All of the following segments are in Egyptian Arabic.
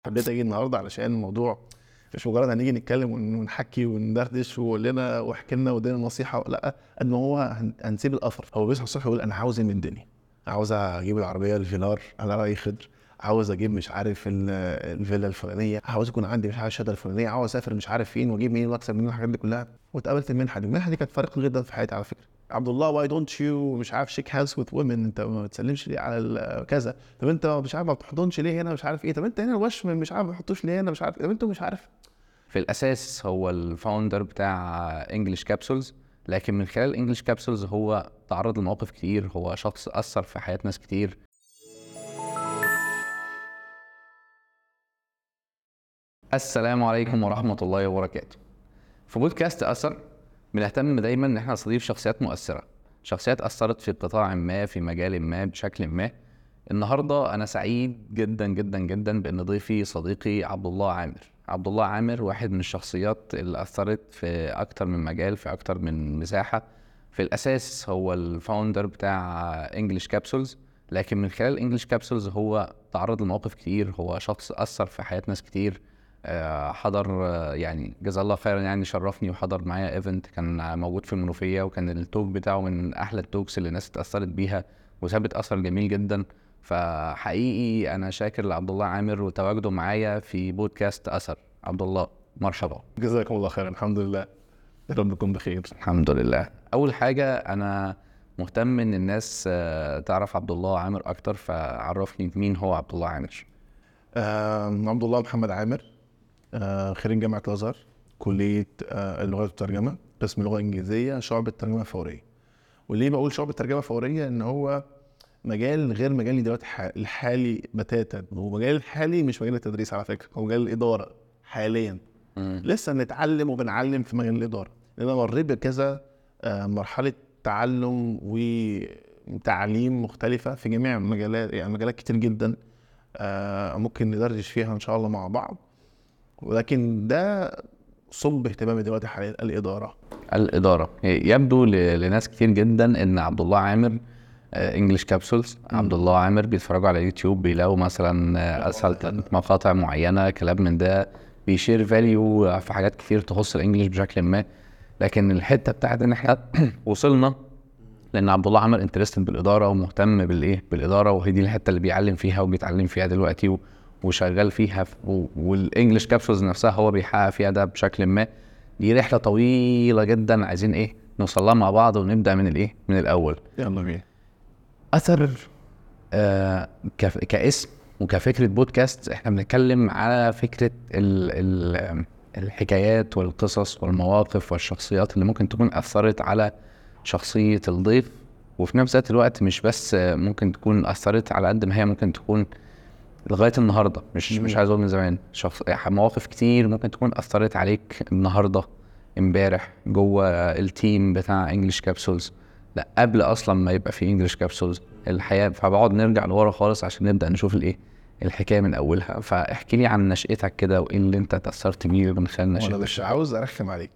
حبيت اجي النهارده علشان الموضوع مش مجرد هنيجي نتكلم ون- ونحكي وندردش وقول لنا واحكي لنا وادينا نصيحه لا قد ما هو هن- هنسيب الاثر هو بيصحى الصبح يقول انا عاوز ايه من الدنيا عاوز اجيب العربيه الفيلار على راي خضر عاوز اجيب مش عارف ال- الفيلا الفلانيه عاوز يكون عندي مش عارف الشهاده الفلانيه عاوز اسافر مش عارف فين واجيب منين واكسب منين الحاجات دي كلها واتقابلت المنحه دي المنحه دي كانت فارق جدا في حياتي على فكره عبد الله واي دونت يو مش عارف شيك هاندز وذ وومن انت ما بتسلمش ليه على ال- كذا طب انت مش عارف ما بتحضنش ليه هنا مش عارف ايه طب انت هنا الوشم مش عارف ما بتحطوش ليه هنا مش عارف طب انتوا مش عارف في الاساس هو الفاوندر بتاع انجلش كابسولز لكن من خلال انجلش كابسولز هو تعرض لمواقف كتير هو شخص اثر في حياه ناس كتير السلام عليكم ورحمه الله وبركاته في بودكاست اثر بنهتم دايما ان احنا نستضيف شخصيات مؤثره شخصيات اثرت في قطاع ما في مجال ما بشكل ما النهارده انا سعيد جدا جدا جدا بان ضيفي صديقي عبد الله عامر عبد الله عامر واحد من الشخصيات اللي اثرت في اكتر من مجال في اكتر من مساحه في الاساس هو الفاوندر بتاع انجلش كابسولز لكن من خلال انجلش كابسولز هو تعرض لمواقف كتير هو شخص اثر في حياه ناس كتير آه، حضر آه، يعني جزاه الله خيرا يعني شرفني وحضر معايا ايفنت كان موجود في المنوفيه وكان التوك بتاعه من احلى التوكس اللي الناس اتاثرت بيها وسابت اثر جميل جدا فحقيقي انا شاكر لعبد الله عامر وتواجده معايا في بودكاست اثر عبد الله مرحبا جزاكم الله خيرا الحمد لله يا رب تكون بخير الحمد لله اول حاجه انا مهتم ان الناس آه، تعرف عبد الله عامر اكتر فعرفني مين هو عبد الله عامر آه عبد الله محمد عامر آه خريج جامعه الازهر كليه آه اللغات والترجمه قسم لغه انجليزيه شعبه ترجمه فوريه وليه بقول شعبه ترجمه فوريه ان هو مجال غير مجالي دلوقتي ح- الحالي بتاتا ومجال الحالي مش مجال التدريس على فكره هو مجال الاداره حاليا لسه بنتعلم وبنعلم في مجال الاداره لان انا مريت بكذا آه، مرحله تعلم وتعليم مختلفه في جميع المجالات يعني مجالات كتير جدا آه، ممكن ندردش فيها ان شاء الله مع بعض ولكن ده صب اهتمامي دلوقتي حاليا الاداره الاداره يبدو ل- لناس كتير جدا ان عبد الله عامر انجلش كابسولز عبد الله عامر بيتفرجوا على يوتيوب بيلاقوا مثلا آه، اسهل مقاطع معينه كلام من ده بيشير فاليو في حاجات كتير تخص الانجليش بشكل ما لكن الحته بتاعت ان احنا وصلنا لان عبد الله عامر انترستد بالاداره ومهتم بالايه بالاداره وهي دي الحته اللي بيعلم فيها وبيتعلم فيها دلوقتي و- وشغال فيها ف- و- والانجليش كابسولز نفسها هو بيحقق فيها ده بشكل ما دي رحله طويله جدا عايزين ايه نوصل لها مع بعض ونبدا من الايه من الاول يلا بينا اثر آه كف- كاسم وكفكره بودكاست احنا بنتكلم على فكره ال ال الحكايات والقصص والمواقف والشخصيات اللي ممكن تكون اثرت على شخصيه الضيف وفي نفس ذات الوقت مش بس آه، ممكن تكون اثرت على قد ما هي ممكن تكون لغايه النهارده مش مش مم. عايز اقول من زمان شخص مواقف كتير ممكن تكون اثرت عليك النهارده امبارح جوه التيم بتاع انجلش كابسولز لا قبل اصلا ما يبقى في انجلش كابسولز الحياه فبقعد نرجع لورا خالص عشان نبدا نشوف الايه الحكايه من اولها فاحكي لي عن نشاتك كده وايه اللي انت تاثرت بيه من خلال وانا نشاتك مش عاوز ارخم عليك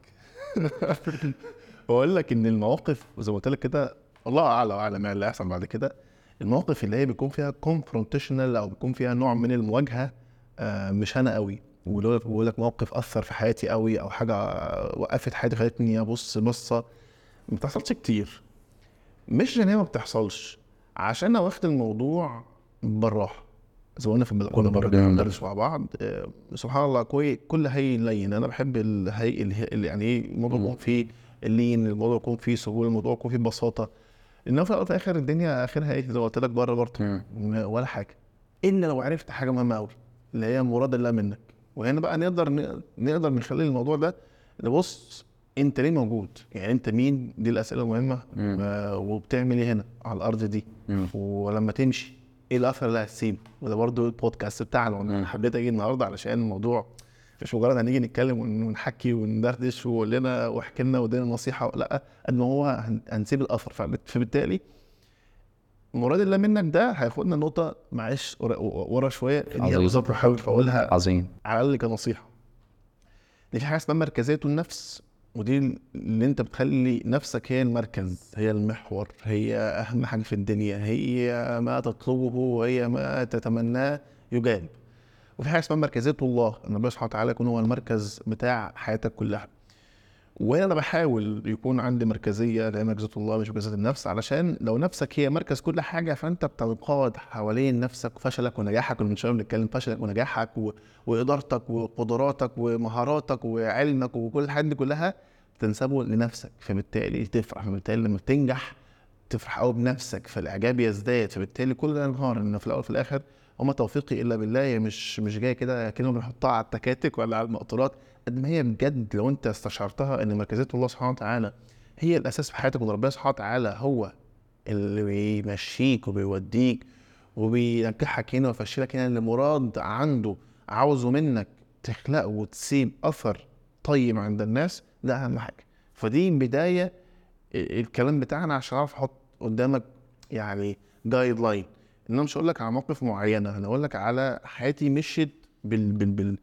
واقول لك ان المواقف زي ما قلت لك كده الله اعلى واعلم ايه اللي هيحصل بعد كده المواقف اللي هي بيكون فيها كونفرونتيشنال او بيكون فيها نوع من المواجهه آه، مش انا قوي ولو بقول لك موقف اثر في حياتي قوي او حاجه آه، وقفت حياتي خلتني ابص بصه ما بتحصلش كتير مش عشان هي ما بتحصلش عشان انا واخد الموضوع بالراحه زي ما قلنا في البدايه كنا بره جميل. بندرس مع بعض آه، سبحان الله كوي كل هي لين انا بحب الهي اللي اللي يعني ايه الموضوع يكون فيه اللين الموضوع يكون فيه سهوله الموضوع يكون فيه بساطه لان في الأول وفي الاخر الدنيا اخرها ايه زي ما قلت لك بره برضه مم. ما- ولا حاجه الا لو عرفت حاجه مهمه قوي اللي هي مراد الله منك وهنا بقى نقدر ن- نقدر من خلال الموضوع ده نبص انت ليه موجود يعني انت مين دي الاسئله المهمه مم. آه، وبتعمل ايه هنا على الارض دي مم. ولما تمشي ايه الاثر اللي هتسيبه وده برضو البودكاست بتاعنا مم. انا حبيت اجي النهارده علشان الموضوع مش مجرد هنيجي نتكلم ون- ونحكي وندردش وقول لنا واحكي لنا وادينا نصيحه لا قد ما هو هن- هنسيب الاثر فبت- فبالتالي مراد الله منك ده هياخدنا نقطه معلش ورا- ورا شويه اللي هي عظيم. بالظبط بحاول اقولها عظيم على الاقل كنصيحه ان في حاجه اسمها مركزيه النفس ودي اللي انت بتخلي نفسك هي المركز هي المحور هي اهم حاجه في الدنيا هي ما تطلبه وهي ما تتمناه يجاب وفي حاجه اسمها مركزيه الله ان ربنا سبحانه وتعالى يكون هو المركز بتاع حياتك كلها وانا بحاول يكون عندي مركزيه اللي هي مركزيه الله مش مركزيه النفس علشان لو نفسك هي مركز كل حاجه فانت بتنقاد حوالين نفسك وفشلك ونجاحك من شويه بنتكلم فشلك ونجاحك و... وادارتك وقدراتك ومهاراتك وعلمك وكل الحاجات دي كلها تنسبه لنفسك فبالتالي تفرح فبالتالي لما بتنجح تفرح قوي بنفسك فالاعجاب يزداد فبالتالي كل ده ينهار ان في الاول وفي الاخر وما توفيقي الا بالله هي مش مش جايه كده كلمه بنحطها على التكاتك ولا على المقطورات قد ما هي بجد لو انت استشعرتها ان مركزيه الله سبحانه وتعالى هي الاساس في حياتك وان ربنا سبحانه وتعالى هو اللي بيمشيك وبيوديك وبينجحك هنا ويفشلك هنا اللي مراد عنده عاوزه منك تخلقه وتسيب اثر طيب عند الناس ده اهم حاجه فدي بدايه الكلام بتاعنا عشان اعرف احط قدامك يعني جايد لاين ان انا مش هقول لك على موقف معينه انا هقول لك على حياتي مشيت بال بال بال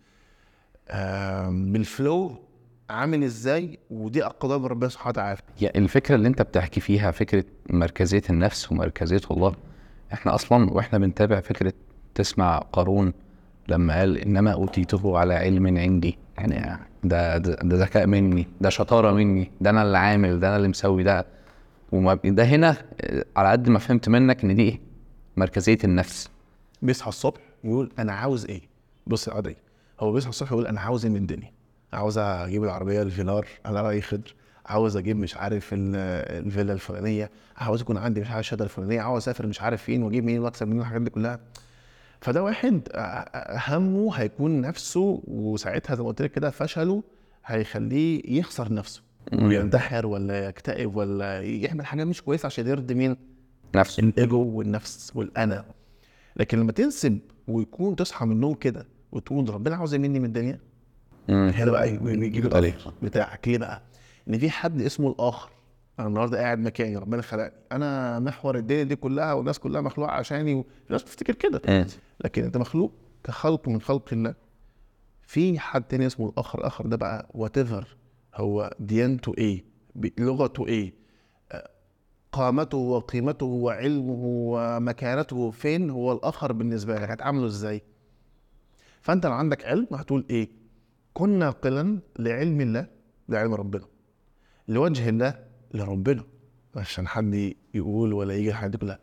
آم، بالفلو عامل ازاي ودي اقدار ربنا سبحانه وتعالى يعني الفكره اللي انت بتحكي فيها فكره مركزيه النفس ومركزيه الله احنا اصلا واحنا بنتابع فكره تسمع قارون لما قال انما اوتيته على علم عندي يعني ده ده ده ذكاء مني ده شطاره مني ده انا اللي عامل ده انا اللي مسوي ده وما ده هنا آه، على قد ما فهمت منك ان دي ايه مركزيه النفس بيصحى الصبح يقول انا عاوز ايه بص يا قدري هو بيصحى الصبح يقول انا عاوز ايه من الدنيا عاوز اجيب العربيه الفيلار على راي خضر عاوز اجيب مش عارف ال- الفيلا الفلانيه عاوز يكون عندي مش عارف الشهاده الفلانيه عاوز اسافر مش عارف فين واجيب مين واكسب مين الحاجات دي كلها فده واحد آه، آه، همه هيكون نفسه وساعتها زي ما قلت لك كده فشله هيخليه يخسر نفسه وينتحر ولا يكتئب ولا يعمل حاجه مش كويسه عشان يرضي مين نفس الايجو والنفس والانا لكن لما تنسب ويكون تصحى من النوم كده وتقول ربنا عاوز ايه مني من الدنيا مم. هنا بقى يجيب عليه. الاخر بتاعك ليه بقى؟ ان في حد اسمه الاخر انا النهارده قاعد مكاني ربنا خلقني انا محور الدنيا دي كلها والناس كلها مخلوقه عشاني وفي ناس بتفتكر كده مم. لكن انت مخلوق كخلق من خلق الله في حد تاني اسمه الاخر الاخر ده بقى وات هو ديانته ايه ب- لغته ايه آه، قامته وقيمته وعلمه ومكانته فين هو الاخر بالنسبه لك هتعامله ازاي فانت لو عندك علم هتقول ايه كن ناقلا لعلم الله لعلم ربنا لوجه الله لربنا عشان حد يقول ولا يجي حد يقول لا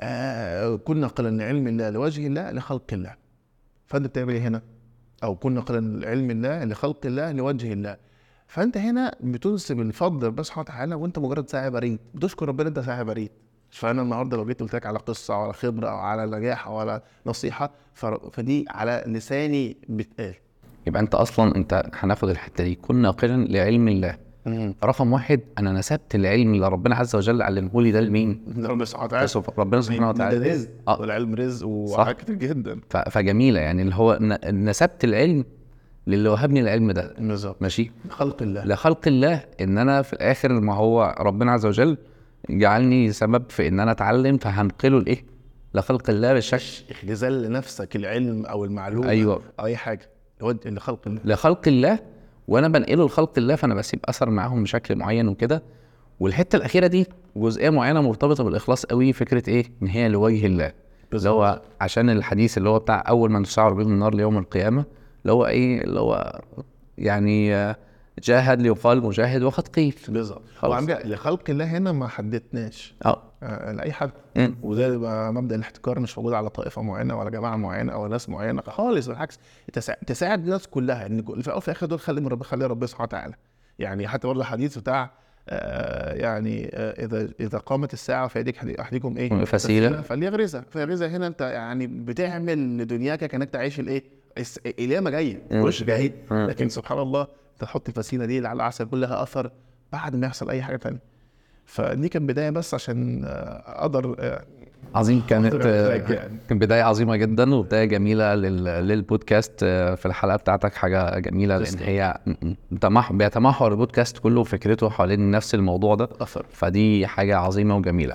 آه كن ناقلا لعلم الله لوجه الله لخلق الله فانت بتعمل ايه هنا او كن ناقلا لعلم الله لخلق الله لوجه الله فانت هنا بتنسب الفضل لربنا سبحانه وتعالى وانت مجرد ساعي بريد بتشكر ربنا انت ساعي بريد فانا النهارده لو جيت قلت لك على قصه او على خبره او على نجاح او على نصيحه ف- فدي على لساني بتقال يبقى انت اصلا انت هناخد الحته دي كن ناقلا لعلم الله رقم واحد انا نسبت العلم اللي ربنا عز وجل علمه لي ده لمين؟ ده ربنا سبحانه وتعالى سب- ربنا سبحانه وتعالى ده رزق آه. والعلم رزق صح. وحاجات كتير جدا ف- فجميله يعني اللي هو ن- نسبت العلم للي وهبني العلم ده بالظبط ماشي خلق الله لخلق الله ان انا في الاخر ما هو ربنا عز وجل جعلني سبب في ان انا اتعلم فهنقله لايه؟ لخلق الله بالشكل اختزال لنفسك العلم او المعلومه أيوة. او اي حاجه اللي هو اللي خلق الله لخلق الله وانا بنقله لخلق الله فانا بسيب اثر معاهم بشكل معين وكده والحته الاخيره دي جزئيه معينه مرتبطه بالاخلاص قوي فكره ايه ان هي لوجه الله اللي هو عشان الحديث اللي هو بتاع اول من تسعر بهم النار ليوم القيامه اللي هو ايه اللي هو يعني آه، جاهد ليقال مجاهد وقد قيل بالظبط خلاص. وعم بقى لخلق الله هنا ما حددناش اه آه، لاي حد مم. وده يبقى مبدا الاحتكار مش موجود على طائفه معينه ولا جماعه معينه او ناس معينه خالص بالعكس تسا- تساعد الناس كلها ان في الاول وفي الاخر دول خلي من رب خلي ربنا سبحانه وتعالى يعني حتى برضه الحديث بتاع آه يعني آه اذا اذا قامت الساعه في يديك أحد- احدكم ايه فسيلة. فليغرزها فليغرزها هنا انت يعني بتعمل لدنياك كانك تعيش الايه الس- الياما جايه مم. مش جاي مم. لكن سبحان الله انت تحط الفسيله دي لعل عسى يكون لها اثر بعد ما يحصل اي حاجه تانية فدي كانت بدايه بس عشان آه، اقدر آه، عظيم كانت أقدر أتراك آه، يعني. كانت بداية عظيمة جدا وبداية جميلة لل... للبودكاست آه، في الحلقة بتاعتك حاجة جميلة لأن تسلم. هي م- م- بتمح... بيتمحور البودكاست كله فكرته حوالين نفس الموضوع ده اثر فدي حاجة عظيمة وجميلة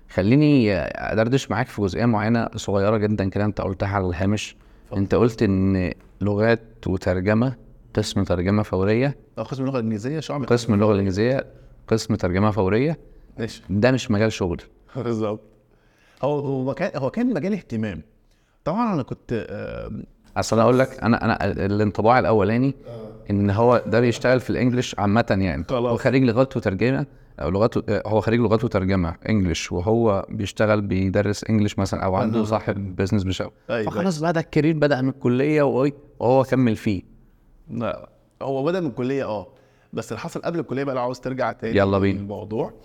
خليني آه، أدردش معاك في جزئية معينة صغيرة جدا كده أنت قلتها على الهامش أنت قلت إن لغات وترجمة قسم ترجمة فورية أو قسم اللغه الانجليزيه شعب من قسم اللغة الإنجليزية قسم ترجمة فورية ماشي ده مش مجال شغل بالظبط هو هو كان هو كان مجال اهتمام طبعا انا كنت آه، اصل انا اقول لك انا انا الانطباع الاولاني ان هو ده بيشتغل في الانجليش عامه يعني خلاص. هو خريج لغات وترجمه او لغات هو خريج لغات وترجمه انجليش وهو بيشتغل بيدرس انجليش مثلا او عنده صاحب بزنس بشغل أيوة. فخلاص بقى ده الكارير بدا من الكليه وإيه، وهو كمل فيه لا هو بدا من الكليه اه بس اللي حصل قبل الكليه بقى لو عاوز ترجع تاني يلا بينا. الموضوع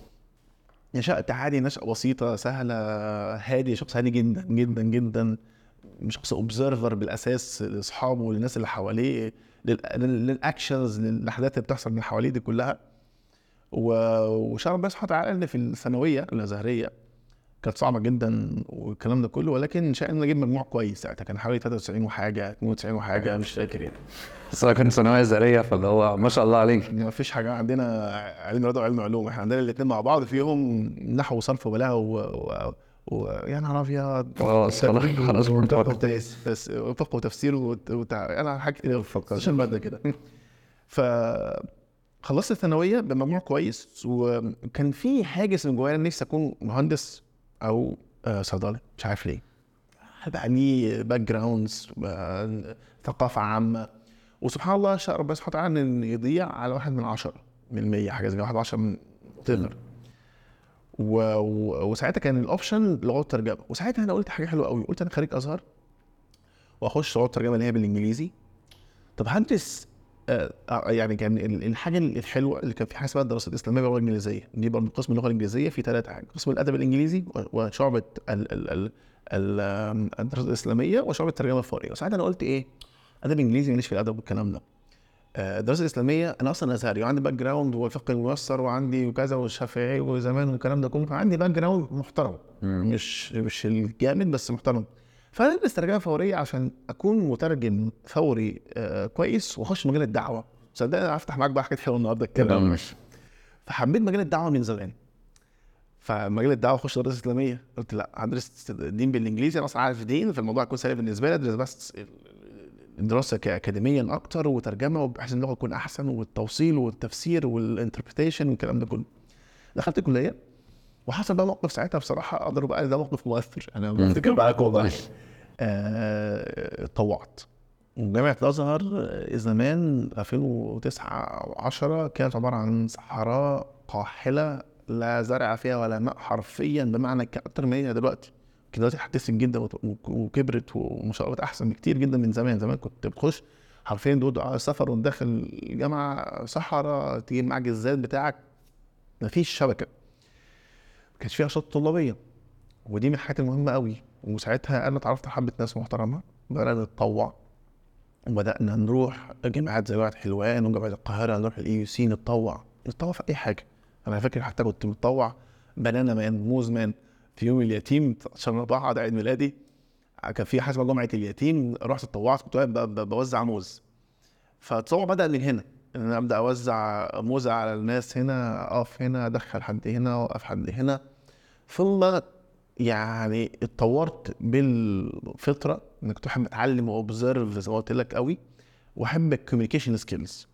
نشأت عادي نشأة بسيطة سهلة هادي شخص هادي جدا جدا جدا شخص اوبزرفر بالاساس لاصحابه وللناس اللي حواليه لل- لل- للاكشنز للاحداث اللي بتحصل من حواليه دي كلها و- وشعر ربنا سبحانه وتعالى ان في الثانويه الازهريه كانت صعبه جدا والكلام ده كله ولكن شاء ان اجيب مجموع كويس ساعتها كان حوالي 93 وحاجه 92 وحاجه مش فاكر يعني بس انا كنت ثانويه ازهريه فاللي هو ما شاء الله عليك يعني ما فيش حاجه عندنا علم رياضه وعلم علوم احنا عندنا الاثنين مع بعض فيهم نحو وصرف وبلاغه و... و... و... يا نهار ابيض خلاص خلاص خلاص فقه وتفسير بس- فقه وتفسير وت... وت... انا حاجه كتير عشان الماده كده ف خلصت الثانويه بمجموع كويس وكان في هاجس من جوايا إن نفسي اكون مهندس او آه، صيدلي مش عارف ليه بقى ليه باك جراوندز ثقافه عامه وسبحان الله شاء ربنا سبحانه وتعالى ان يضيع على واحد من عشرة من المية حاجه زي كده، واحد من عشرة من تقدر و... و... وساعتها كان الاوبشن لغه ترجمه وساعتها انا قلت حاجه حلوه قوي قلت انا خريج ازهر واخش لغه ترجمه اللي هي بالانجليزي طب هدرس آه آه، يعني كان ال- الحاجه الحلوه اللي كان في حاجه اسمها الدراسات الاسلاميه باللغه الانجليزيه دي برضه قسم اللغه الانجليزيه في ثلاث حاجات قسم الادب الانجليزي و- وشعبه ال ال ال ال آم، الدراسات الاسلاميه وشعبه الترجمه الفوريه وساعتها انا قلت ايه ادب انجليزي ماليش في الادب والكلام ده آه، الدراسه الاسلاميه انا اصلا ازهري وعندي باك جراوند وفقه الميسر وعندي وكذا والشافعي وزمان والكلام ده كله فعندي باك جراوند محترم مش مش الجامد بس محترم فانا ادرس ترجمه فوريه عشان اكون مترجم فوري آه كويس واخش مجال الدعوه صدقني انا هفتح معاك بقى حاجات حلوه النهارده الكلام فحبيت مجال الدعوه من زمان فمجال الدعوه اخش دراسه اسلاميه قلت لا هدرس دين بالانجليزي انا اصلا عارف دين فالموضوع هيكون سهل بالنسبه لي ادرس بس الدراسه كاكاديميا اكتر وترجمه وبحيث ان اللغه تكون احسن والتوصيل والتفسير والانتربريتيشن والكلام ده كله دخلت الكليه وحصل بقى موقف ساعتها بصراحه اقدر بقى ده موقف مؤثر انا بفتكر معاك والله آه، اتطوعت جامعة الأزهر آه، زمان 2009 10 كانت عبارة عن صحراء قاحلة لا زرع فيها ولا ماء حرفيا بمعنى ك- أكتر من هي دلوقتي كده دلوقتي حدثت جدا وت- وك- وكبرت وما شاء الله بقت أحسن بكتير جدا من زمان زمان كنت بتخش حرفيا دول على سفر وانت داخل الجامعة صحراء تجيب معاك الزاد بتاعك مفيش شبكة ما كانش فيها أنشطة طلابية ودي من الحاجات المهمة قوي وساعتها أنا اتعرفت على حبة ناس محترمة بدأنا نتطوع وبدأنا نروح جامعات زي جامعة حلوان وجامعة القاهرة نروح الاي يو سي نتطوع نتطوع في أي حاجة أنا فاكر حتى كنت متطوع بنانا مان موز مان في يوم اليتيم عشان بعد عيد ميلادي كان في حاجة اسمها جمعة اليتيم رحت اتطوعت كنت واقف ب- ب- بوزع موز فالتطوع بدأ من هنا ان انا ابدا اوزع موز على الناس هنا اقف هنا ادخل حد هنا اوقف حد هنا ثم يعني اتطورت بالفطره انك كنت بحب اتعلم واوبزرف زي ما قلت لك قوي واحب الكوميونيكيشن سكيلز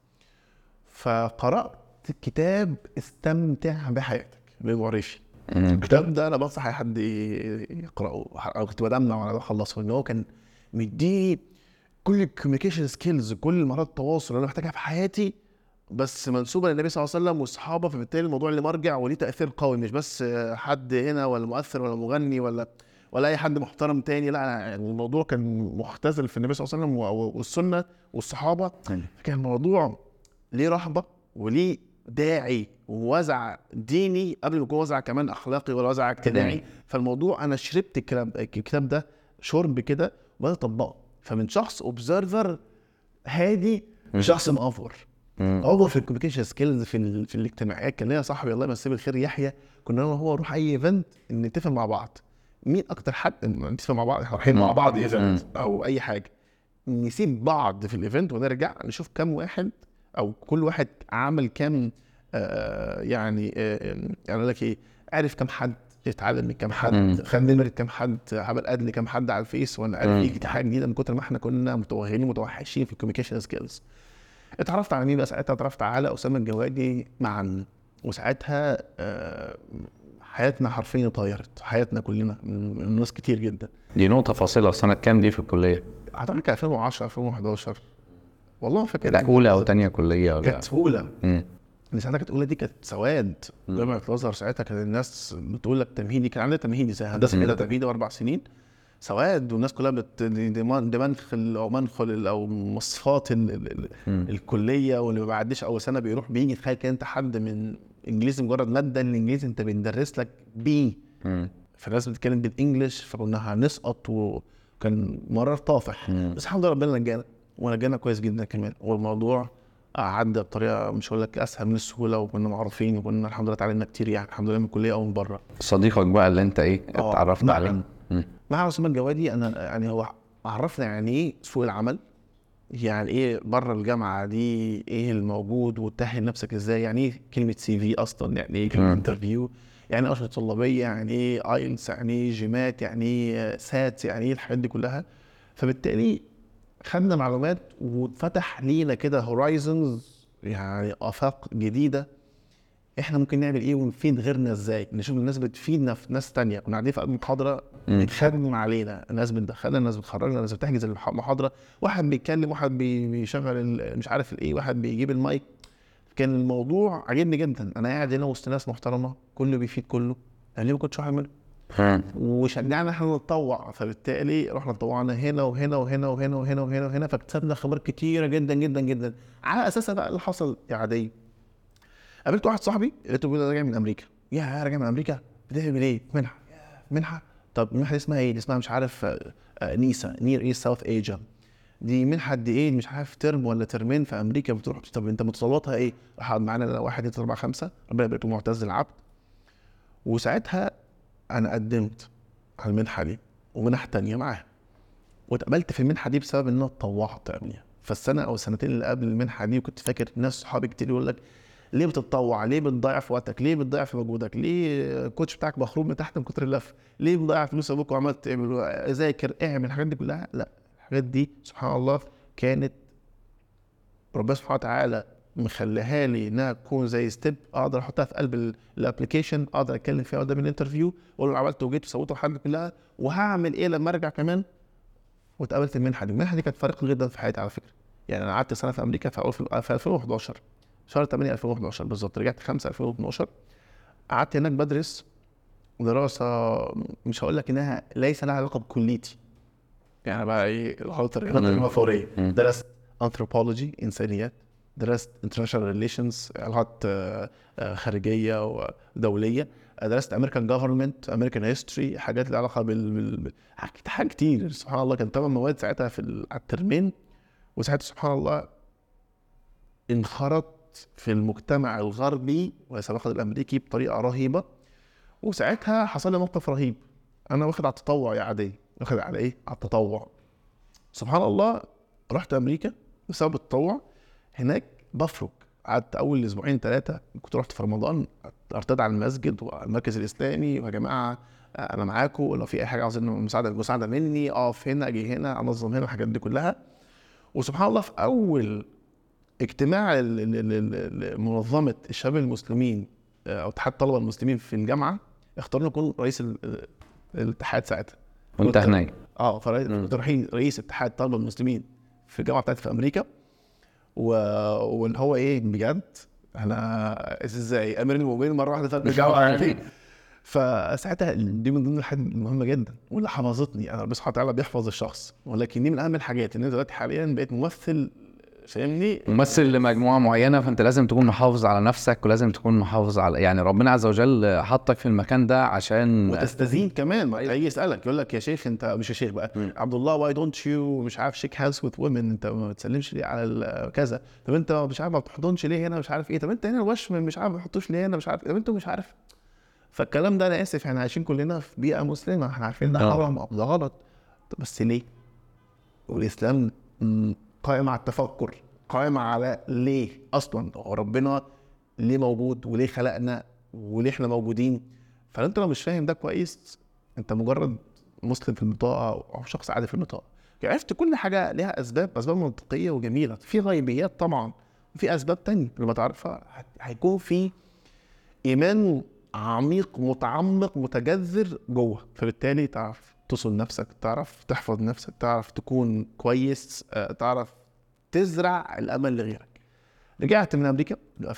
فقرات كتاب استمتع بحياتك للمعرفي الكتاب ده انا بنصح اي حد يقراه انا كنت بدمع وانا بخلصه ان هو كان مديني كل الكوميونيكيشن سكيلز كل مهارات التواصل اللي انا محتاجها في حياتي بس منسوبه للنبي صلى الله عليه وسلم واصحابه فبالتالي الموضوع اللي مرجع وليه تاثير قوي مش بس حد هنا ولا مؤثر ولا مغني ولا ولا اي حد محترم تاني لا أنا يعني الموضوع كان مختزل في النبي صلى الله عليه وسلم و- والسنه والصحابه كان الموضوع ليه رهبه وليه داعي ووزع ديني قبل ما يكون وزع كمان اخلاقي ولا وزع اجتماعي فالموضوع انا شربت الكلام ده الكتاب ده شرب كده وبدات اطبقه فمن شخص اوبزرفر هادي لشخص مأفور اوفر في الكوميونيكيشن سكيلز في ال... في الاجتماعيات كان ليا صاحبي الله يمسيه بالخير يحيى كنا انا وهو نروح اي ايفنت نتفق مع بعض مين اكتر حد نتفق مع بعض احنا رايحين مع بعض ايفنت او اي حاجه نسيب بعض في الايفنت ونرجع نشوف كام واحد او كل واحد عمل كام آه يعني آه يعني اقول لك ايه عرف كام حد اتعلم من كام حد خد نمرة كام حد عمل اد لكام حد على الفيس ولا عرف يجي حاجه جديده من كتر ما احنا كنا متوهين متوحشين في الكوميونيكيشن سكيلز اتعرفت على مين بقى ساعتها اتعرفت على اسامه الجوادي معا وساعتها آه، حياتنا حرفيا اتغيرت حياتنا كلنا من من ناس كتير جدا دي نقطه فاصله سنه كام دي في الكليه اعتقد كان 2010 2011 والله ما فاكر لا اولى او تانية كليه ولا كانت اولى مم. اللي ساعتها كانت اولى دي كانت سواد جامعه الازهر ساعتها كانت الناس بتقول لك تمهيدي كان عندنا تمهيدي زي هندسه كده تمهيدي اربع سنين سواد والناس كلها بت دي دي من- دي منخل او منخل او مواصفات ال... ال... ال... الكليه واللي ما بيعديش اول سنه بيروح بيجي تخيل كده انت حد من انجليزي مجرد ماده الانجليزي انت بندرس لك بيه مم. فالناس بتتكلم بالانجلش فكنا هنسقط وكان مرار طافح بس الحمد لله ربنا نجانا ونجانا كويس جدا كمان والموضوع عدى بطريقه مش هقول لك اسهل من السهوله وكنا معروفين وكنا الحمد لله اتعلمنا كتير يعني الحمد لله من الكليه او من بره صديقك بقى اللي انت ايه آه، اتعرفت نعم. عليه مم. مع عثمان الجوادي انا يعني هو عرفنا يعني ايه سوق العمل يعني ايه بره الجامعه دي ايه الموجود وتأهل نفسك ازاي يعني ايه كلمه سي في اصلا يعني ايه كلمه مم. انترفيو يعني ايه اشهر طلابيه يعني ايه ايلتس يعني ايه جيمات يعني ايه سات يعني ايه الحاجات دي كلها فبالتالي خدنا معلومات واتفتح لينا كده هورايزونز يعني افاق جديده احنا ممكن نعمل ايه ونفيد غيرنا ازاي نشوف الناس بتفيدنا في ناس تانية كنا قاعدين في قلب محاضره بتخدم علينا الناس بتدخلنا الناس بتخرجنا الناس بتحجز المحاضره واحد بيتكلم واحد بي- بيشغل ال- مش عارف الايه واحد بيجيب المايك كان الموضوع عاجبني جدا انا قاعد هنا وسط ناس محترمه كله بيفيد كله انا ليه ما كنتش واحد منهم مم. وشجعنا احنا نتطوع فبالتالي رحنا اتطوعنا هنا وهنا وهنا وهنا وهنا وهنا وهنا فاكتسبنا خبرات كتيره جدا جدا جدا على اساسها بقى اللي حصل يا عادي قابلت واحد صاحبي لقيته بيقول أنا راجع من امريكا يا راجع من امريكا بتعمل ايه؟ منحه يا منحه طب المنحه دي اسمها ايه؟ دي اسمها مش عارف آه، آه، نيسا نير ايست ساوث ايجا دي منحه قد ايه مش عارف ترم ولا ترمين في امريكا بتروح طب انت متطلباتها ايه؟ راح قعد معانا واحد اتنين اربعه خمسه ربنا يبارك له معتز العبد وساعتها انا قدمت على المنحه دي ومنح تانية معاها واتقبلت في المنحه دي بسبب ان انا اتطوعت قبلها فالسنه او السنتين اللي قبل المنحه دي وكنت فاكر ناس صحابي كتير يقول لك ليه بتتطوع؟ ليه بتضيع في وقتك؟ ليه بتضيع في مجهودك؟ ليه الكوتش بتاعك مخروم من تحت من كتر اللف؟ ليه بتضيع فلوس ابوك وعمال تعمل ذاكر اعمل الحاجات دي كلها؟ لا الحاجات دي سبحان الله كانت ربنا سبحانه وتعالى مخليها لي انها تكون زي ستيب اقدر احطها في قلب الابلكيشن اقدر اتكلم فيها قدام الانترفيو واقول له عملت وجيت وسويت الحاجات دي كلها وهعمل ايه لما ارجع كمان واتقابلت المنحه دي المنحه دي كانت فارقه جدا في حياتي على فكره يعني انا قعدت سنه في امريكا في أول في 2011 شهر 8 2011 بالظبط رجعت 5 2012 قعدت هناك بدرس دراسه مش هقول لك انها ليس لها علاقه بكليتي يعني بقى ايه الغلطه ترجمه فوريه درست انثروبولوجي انسانيات درست international relations علاقات آه، آه، خارجيه ودوليه درست امريكان جفرمنت امريكان هيستوري حاجات لها علاقه بال, بال... بال- حاجات حاجات كتير سبحان الله كان ثمان مواد ساعتها في ال- على الترمين وساعتها سبحان الله انخرط في المجتمع الغربي وليس الواخد الامريكي بطريقه رهيبه وساعتها حصل لي موقف رهيب انا واخد على التطوع يا عادي واخد على ايه على التطوع سبحان الله رحت امريكا بسبب التطوع هناك بفرك قعدت اول اسبوعين ثلاثه كنت رحت في رمضان ارتد على المسجد وعلى المركز الاسلامي ويا جماعه انا معاكم لو في اي حاجه عاوزين مساعده مساعده مني اقف هنا اجي هنا انظم هنا الحاجات دي كلها وسبحان الله في اول اجتماع ال- ال- ال- ال- منظمه الشباب المسلمين آه، او اتحاد الطلبه المسلمين في الجامعه اختاروني اكون رئيس ال- الاتحاد ساعتها وانت كنت- هناك اه كنت رايحين رئيس اتحاد الطلبه المسلمين في الجامعه بتاعتي في امريكا و... واللي هو ايه بجد انا ازاي امير المؤمنين مره واحده فات الجامعه يعني فساعتها دي من ضمن الحاجات المهمه جدا واللي حفظتني انا ربنا سبحانه وتعالى بيحفظ الشخص ولكن دي من اهم الحاجات ان انا دلوقتي حاليا بقيت ممثل فاهمني ممثل لمجموعه معينه فانت لازم تكون محافظ على نفسك ولازم تكون محافظ على يعني ربنا عز وجل حطك في المكان ده عشان وتستزيد كمان ما هيجي يسالك يقول لك يا شيخ انت مش يا شيخ بقى عبد الله واي دونت يو مش عارف شيك هاوس وذ وومن انت ما بتسلمش ليه على ال- كذا طب انت مش عارف ما بتحضنش ليه هنا مش عارف ايه طب انت هنا الوشم مش عارف ما بتحطوش ليه هنا مش عارف طب انتوا مش عارف فالكلام ده انا اسف احنا عايشين كلنا في بيئه مسلمه احنا عارفين ده آه. حرام او ده غلط طب بس ليه؟ والاسلام م، قائم على التفكر قائم على ليه اصلا هو ربنا ليه موجود وليه خلقنا وليه احنا موجودين فانت لو مش فاهم ده كويس انت مجرد مسلم في البطاقه او شخص عادي في البطاقه عرفت كل حاجه ليها اسباب اسباب منطقيه وجميله في غيبيات طبعا وفي اسباب تانية لما تعرفها هت- هيكون في ايمان عميق متعمق متجذر جوه فبالتالي تعرف تصل نفسك تعرف تحفظ نفسك تعرف تكون كويس آه، تعرف تزرع الامل لغيرك رجعت من امريكا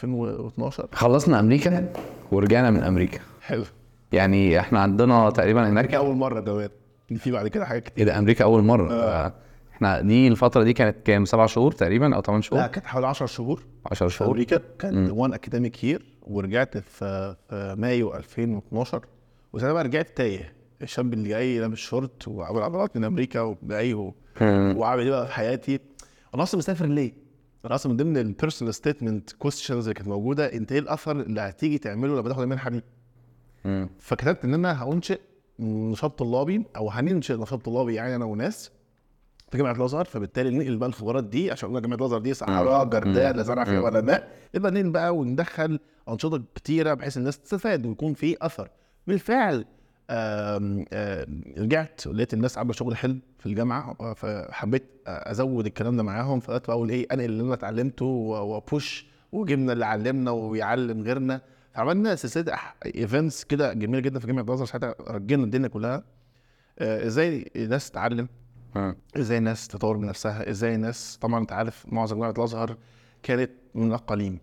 2012 خلصنا امريكا ورجعنا من امريكا حلو يعني احنا عندنا تقريبا هناك امريكا اول مره دوات في بعد كده حاجات كتير ايه ده امريكا اول مره آه. احنا دي الفتره دي كانت كام سبع شهور تقريبا او ثمان لا شهور كانت حوالي 10 شهور 10 في شهور امريكا كان وان اكاديميك يير ورجعت في في مايو 2012 وساعتها بقى رجعت تايه الشاب اللي جاي لابس شورت وعامل عضلات من امريكا وجاي و- مم. وعامل ايه بقى في حياتي انا اصلا مسافر ليه؟ انا اصلا من ضمن البيرسونال ستيتمنت كويستشنز اللي كانت موجوده انت ايه الاثر اللي هتيجي تعمله لما تاخد المنحه دي؟ مم. فكتبت ان انا هانشئ نشاط طلابي او هننشئ نشاط طلابي يعني انا وناس في جامعه الازهر فبالتالي ننقل بقى الخبرات دي عشان قلنا جامعه الازهر دي صحراء جرداء لا زرع فيها ولا ماء يبقى ننقل بقى وندخل انشطه كتيره بحيث الناس تستفاد ويكون في اثر بالفعل آم، آم، رجعت لقيت الناس عامله شغل حلو في الجامعه فحبيت ازود الكلام ده معاهم فبدات بقول ايه انقل اللي انا اتعلمته و- وابوش وجبنا اللي علمنا ويعلم غيرنا فعملنا سلسله ايفنتس كده جميله جدا في جامعه الازهر ساعتها رجينا الدنيا كلها آه، ازاي الناس تتعلم مم. ازاي الناس تطور من نفسها ازاي الناس طبعا انت عارف معظم جامعه الازهر كانت من الاقاليم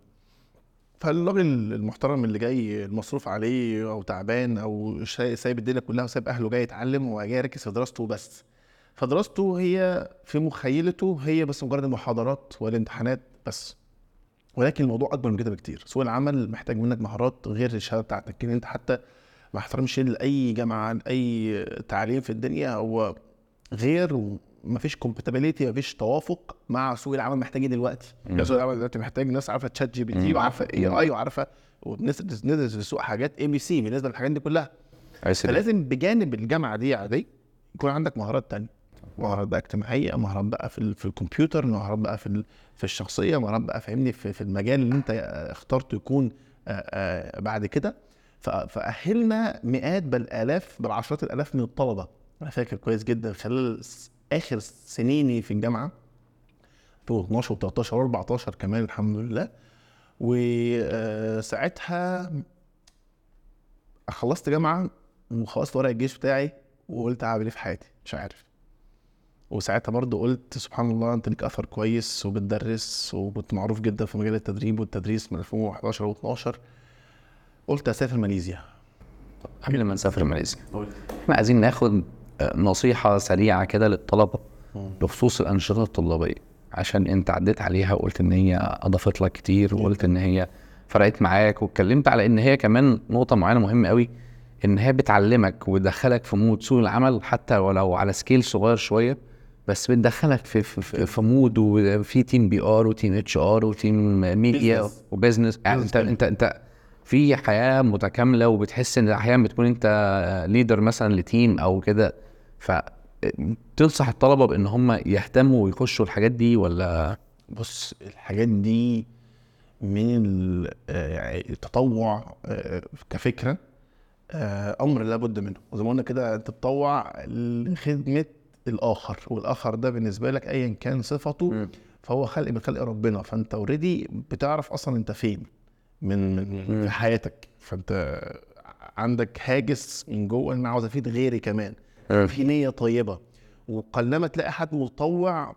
فالراجل المحترم اللي جاي المصروف عليه او تعبان او شا- سايب الدنيا كلها وسايب اهله جاي يتعلم وجاي يركز في دراسته بس فدراسته هي في مخيلته هي بس مجرد المحاضرات والامتحانات بس ولكن الموضوع اكبر من كده بكتير سوق العمل محتاج منك مهارات غير الشهاده بتاعتك ان انت حتى ما احترمش لاي جامعه لاي تعليم في الدنيا هو غير مفيش كومباتيبيليتي مفيش توافق مع سوق العمل محتاج ايه دلوقتي يعني سوق العمل دلوقتي محتاج ناس عارفه تشات جي بي تي مم. وعارفه اي اي وعارفه وندرس ندرس في السوق حاجات اي بي سي بالنسبه للحاجات دي كلها عايز كده. فلازم بجانب الجامعه دي عادي يكون عندك مهارات تانية مهارات بقى اجتماعيه مهارات بقى في ال- في الكمبيوتر مهارات بقى في ال- في الشخصيه مهارات بقى فاهمني في, في المجال اللي انت آه، اخترته يكون آه، آه، بعد كده ف- فاهلنا مئات بل الاف بل عشرات الالاف من الطلبه انا فاكر كويس جدا خلال س- اخر سنيني في الجامعه 2012 و13 و14 كمان الحمد لله وساعتها خلصت جامعه وخلصت ورق الجيش بتاعي وقلت اعمل ايه في حياتي مش عارف وساعتها برضه قلت سبحان الله انت ليك اثر كويس وبتدرس وكنت معروف جدا في مجال التدريب والتدريس من 2011 و12 قلت اسافر ماليزيا قبل ما نسافر ماليزيا احنا عايزين ناخد آه، نصيحة سريعة كده للطلبة بخصوص الأنشطة الطلابية عشان أنت عديت عليها وقلت إن هي أضافت لك كتير وقلت إن هي فرقت معاك واتكلمت على إن هي كمان نقطة معينة مهمة قوي إن هي بتعلمك وتدخلك في مود سوق العمل حتى ولو على سكيل صغير شوية بس بتدخلك في في, في, في مود وفي تيم بي ار وتيم اتش ار وتيم ميديا Business. وبزنس يعني انت انت انت في حياه متكامله وبتحس ان احيانا بتكون انت ليدر مثلا لتيم او كده ف تنصح الطلبه بان هم يهتموا ويخشوا الحاجات دي ولا بص الحاجات دي من ال- آه، يعني التطوع آه، كفكره آه، امر لابد منه وزي ما قلنا كده انت تتطوع لخدمه الاخر والاخر ده بالنسبه لك ايا كان صفته مم. فهو خلق من خلق ربنا فانت اوريدي بتعرف اصلا انت فين من من مم. في حياتك فانت عندك هاجس من جوه ان انا عاوز افيد غيري كمان في نيه طيبه وقلما تلاقي حد متطوع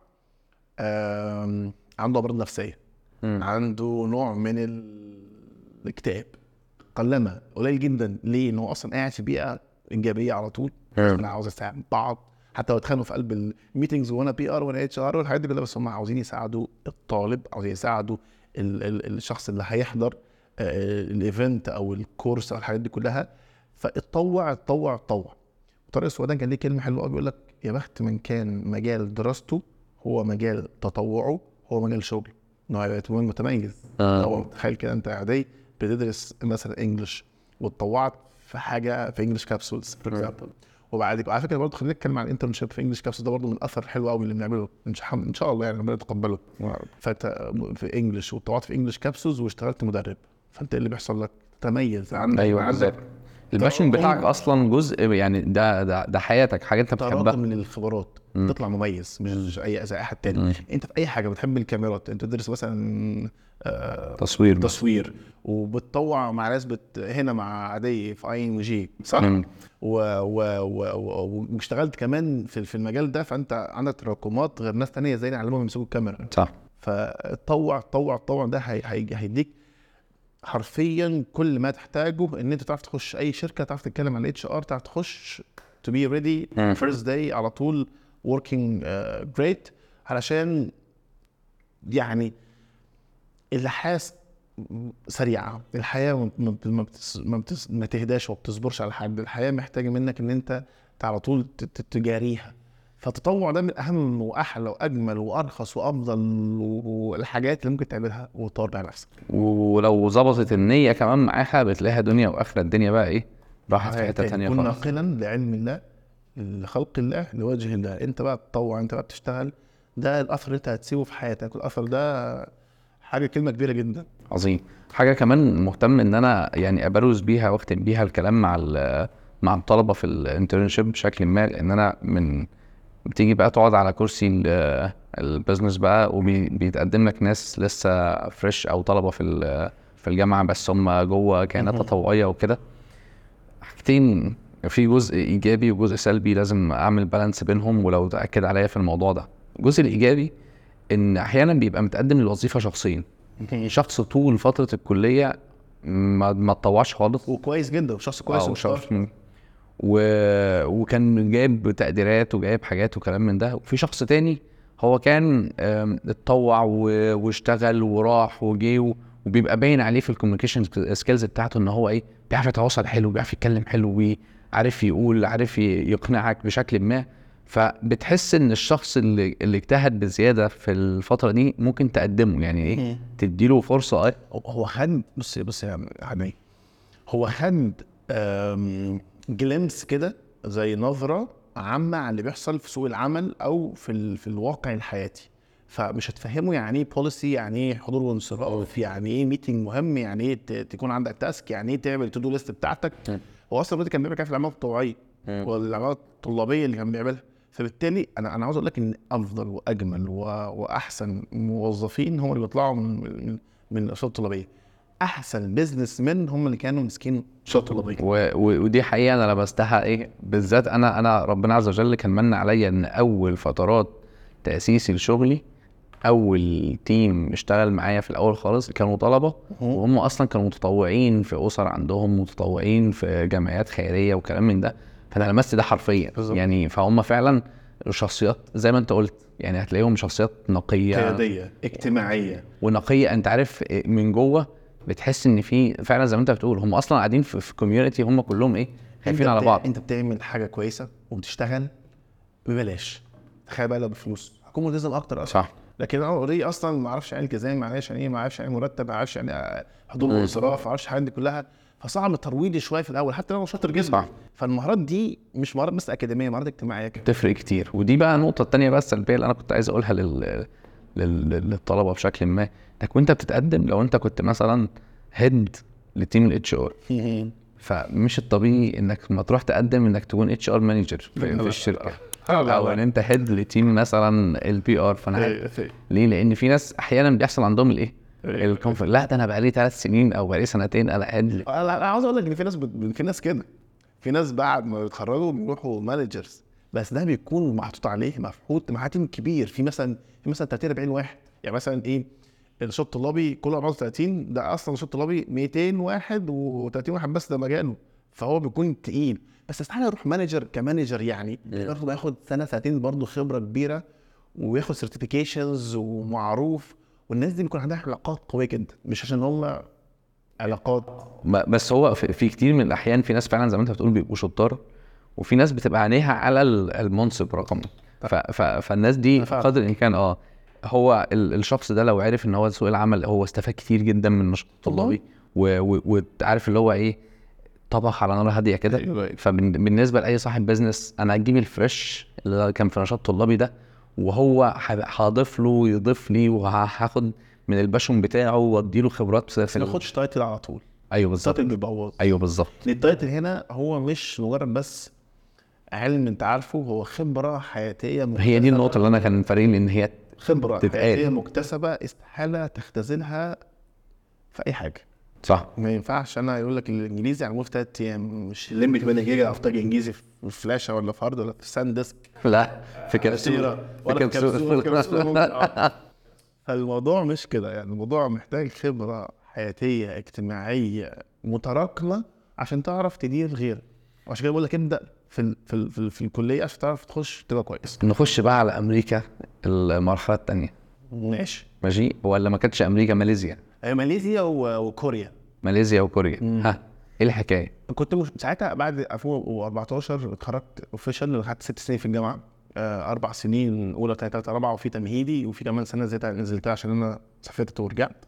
آم، عنده امراض نفسيه مم. عنده نوع من ال- الاكتئاب قلما قليل جدا ليه؟ ان هو اصلا قاعد في بيئه ايجابيه على طول انا عاوز اساعد بعض حتى لو اتخانقوا في قلب الميتنجز وانا بي ار وانا اتش ار والحاجات دي كلها بس هم عاوزين يساعدوا الطالب عاوزين يساعدوا ال ال الشخص اللي هيحضر آه، الايفنت او الكورس او الحاجات دي كلها فاتطوع اتطوع اتطوع طارق السودان كان ليه كلمه حلوه قوي بيقول لك يا بخت من كان مجال دراسته هو مجال تطوعه هو مجال شغله انه هيبقى يكون متميز آه. هو تخيل كده انت اعدادي بتدرس مثلا انجلش واتطوعت في حاجه في انجلش كابسولز فور اكزامبل وبعد كده على فكره برضه خلينا نتكلم عن الانترنشيب في انجلش كابسولز ده برضه من اثر حلو قوي اللي بنعمله ان شاء ان شاء الله يعني ربنا يتقبله فانت في انجلش واتطوعت في انجلش كابسولز واشتغلت مدرب فانت ايه اللي بيحصل لك؟ تميز عندك ايوه عندك بالظبط الباشن بتاعك اصلا جزء يعني ده ده ده حياتك حاجه انت تراكم بتحبها من الخبرات تطلع مميز مش اي زي احد تاني مم. انت في اي حاجه بتحب الكاميرات انت تدرس مثلا آه، تصوير بس. تصوير وبتطوع مع ناس بت... هنا مع عاديه في اي ام جي صح؟ مم. و... و... و... و... واشتغلت كمان في في المجال ده فانت عندك تراكمات غير ناس تانية زي علمهم يمسكوا الكاميرا صح فطوع طوع طوع ده هي... هي... هيديك حرفيا كل ما تحتاجه ان انت تعرف تخش اي شركه تعرف تتكلم عن الاتش ار تعرف تخش تو بي ريدي مم. فيرست داي على طول وركينج جريت علشان يعني الحياه س- سريعه الحياه ما- ما ما, بتس... ما, بتس... ما تهداش وما بتصبرش على حد الحياه محتاجه منك ان انت على طول ت- ت- تجاريها فالتطوع ده من اهم واحلى واجمل وارخص وافضل والحاجات اللي ممكن تعملها وتطور بيها نفسك ولو ظبطت النيه كمان معاها بتلاقيها دنيا واخره الدنيا بقى ايه راحت في حته تانية كن خالص ناقلا لعلم الله لخلق الله لوجه الله انت بقى تطوع انت بقى بتشتغل ده الاثر اللي انت هتسيبه في حياتك الاثر ده حاجه كلمه كبيره جدا عظيم حاجه كمان مهتم ان انا يعني ابروز بيها واختم بيها الكلام مع ال- مع الطلبه في الانترنشيب بشكل ما لان انا من بتيجي بقى تقعد على كرسي ال- البيزنس بقى وبيتقدم لك ناس لسه فريش او طلبه في ال- في الجامعه بس هم جوه كيانات مهم. تطوعيه وكده حاجتين في جزء ايجابي وجزء سلبي لازم اعمل بالانس بينهم ولو تاكد عليا في الموضوع ده الجزء الايجابي ان احيانا بيبقى متقدم للوظيفه شخصين شخص طول فتره الكليه ما ما اتطوعش خالص وكويس جدا وشخص كويس آه، ومشطار. وشخص م- و... وكان جايب تقديرات وجايب حاجات وكلام من ده وفي شخص تاني هو كان آم، اتطوع و... واشتغل وراح وجه و... وبيبقى باين عليه في الكوميونيكيشن سكيلز بتاعته ان هو ايه بيعرف يتواصل حلو بيعرف يتكلم حلو عارف يقول عارف ي- يقنعك بشكل ما فبتحس ان الشخص اللي اللي اجتهد بزياده في الفتره دي ممكن تقدمه يعني ايه مم. تديله فرصه اه هو خد بص بص يا حبيبي هو خد جلمس كده زي نظره عامه عن اللي بيحصل في سوق العمل او في ال... في الواقع الحياتي فمش هتفهمه يعني ايه بوليسي يعني ايه حضور وانصراف يعني ايه ميتنج مهم يعني ايه ت- تكون عندك تاسك يعني ايه تعمل تو دو ليست بتاعتك مم. هو اصلا دلوقتي كان بيعمل كده في العمليه التطوعيه مم. والعمليه الطلابيه اللي كان بيعملها فبالتالي انا انا عاوز اقول لك ان افضل واجمل و... واحسن موظفين هم اللي بيطلعوا من من, من الانشطه الطلابيه احسن بيزنس مان هم اللي كانوا ماسكين انشطه طلابيه و... و... ودي حقيقه انا لمستها ايه بالذات انا انا ربنا عز وجل كان من عليا ان اول فترات تاسيسي لشغلي اول تيم اشتغل معايا في الاول خالص كانوا طلبه وهم اصلا كانوا متطوعين في اسر عندهم متطوعين في جمعيات خيريه وكلام من ده فانا لمست ده حرفيا بالظبط. يعني فهم فعلا شخصيات زي ما انت قلت يعني هتلاقيهم شخصيات نقيه قياديه اجتماعيه ونقيه انت عارف من جوه بتحس ان في فعلا زي ما انت بتقول هم اصلا قاعدين في, في كوميونتي هم كلهم ايه خايفين أنت على بتع- بعض انت بتعمل حاجه كويسه وبتشتغل ببلاش تخيل بقى لو بفلوس هكون ملتزم اكتر اصلا صح لكن انا اوريدي اصلا ما اعرفش يعني التزام ما اعرفش يعني ايه ما اعرفش يعني مرتب ما اعرفش يعني حضور مم. وانصراف ما اعرفش الحاجات دي كلها فصعب ترويجي شويه في الاول حتى لو أنا شاطر جدا صح. فالمهارات دي مش مهارات بس اكاديميه مهارات اجتماعيه كده تفرق كتير ودي بقى النقطه التانية بقى السلبيه اللي انا كنت عايز اقولها لل... لل... للطلبه بشكل ما انك وانت بتتقدم لو انت كنت مثلا هيد لتيم الاتش ار فمش الطبيعي انك ما تروح تقدم انك تكون اتش ار مانجر في, في الشركه او ان انت هيد لتيم مثلا البي ار فانا عارف ليه لان في ناس احيانا بيحصل عندهم الايه الكونفليكت لا ده انا بقالي ثلاث سنين او بقالي سنتين انا هيد انا أنا عاوز اقول لك ان في ناس بت... في ناس كده في ناس بعد ما بيتخرجوا بيروحوا مانجرز بس ده بيكون محطوط عليه مفحوط مع تيم كبير في مثلا في مثلا 30 40 واحد يعني مثلا ايه النشاط الطلابي كله 34 ده اصلا نشاط طلابي 200 واحد و30 واحد بس ده مجاله فهو بيكون تقيل بس استحاله يروح مانجر كمانجر يعني برضه بياخد سنه سنتين برضه خبره كبيره وياخد سيرتيفيكيشنز ومعروف والناس دي بيكون عندها علاقات قويه جدا مش عشان هم علاقات ما- بس هو في في كتير من الاحيان في ناس فعلا زي ما انت بتقول بيبقوا شطار وفي ناس بتبقى عينيها على ال- المنصب رقم ف ف فالناس دي أنا فاهم. قدر الامكان اه هو ال- الشخص ده لو عرف ان هو سوق العمل هو استفاد كتير جدا من النشاط الطلابي و- و- وعارف اللي هو ايه طبخ على نار هاديه كده أيوة. فبالنسبه لاي صاحب بزنس انا هجيب الفريش اللي كان في نشاط طلابي ده وهو ح- هضيف له ويضيف لي وهاخد من الباشون بتاعه وادي له خبرات في ما ياخدش تايتل على طول ايوه بالظبط التايتل بيبوظ ايوه بالظبط إن التايتل هنا هو مش مجرد بس علم انت عارفه هو خبره حياتيه هي دي النقطه اللي انا كان فارقني ان هي خبره تتقال. حياتيه مكتسبه استحاله تختزلها في اي حاجه صح ما ينفعش انا يقول لك الانجليزي على في ثلاث ايام مش لم 8 جيجا افتح انجليزي في فلاشه ولا في هارد ولا في ساند ديسك لا في كبسوله كبسولة ولا في كبسولة كبسولة ممكن- آه. فالموضوع مش كده يعني الموضوع محتاج خبرة حياتية اجتماعية متراكمة عشان تعرف تدير غيرك وعشان كده بقول لك ابدأ في ال في ال في, ال في الكلية عشان تعرف تخش تبقى كويس نخش بقى على امريكا المرحله الثانيه ماشي ماشي ولا ما كانتش امريكا ماليزيا آه، ماليزيا و- وكوريا ماليزيا وكوريا ها ايه الحكايه كنت مش ساعتها بعد 2014 اتخرجت اوفيشال خدت ست سنين في الجامعه آه، اربع سنين اولى ثانيه ثالثه رابعه وفي تمهيدي وفي كمان سنه زيادة نزلتها عشان انا سافرت ورجعت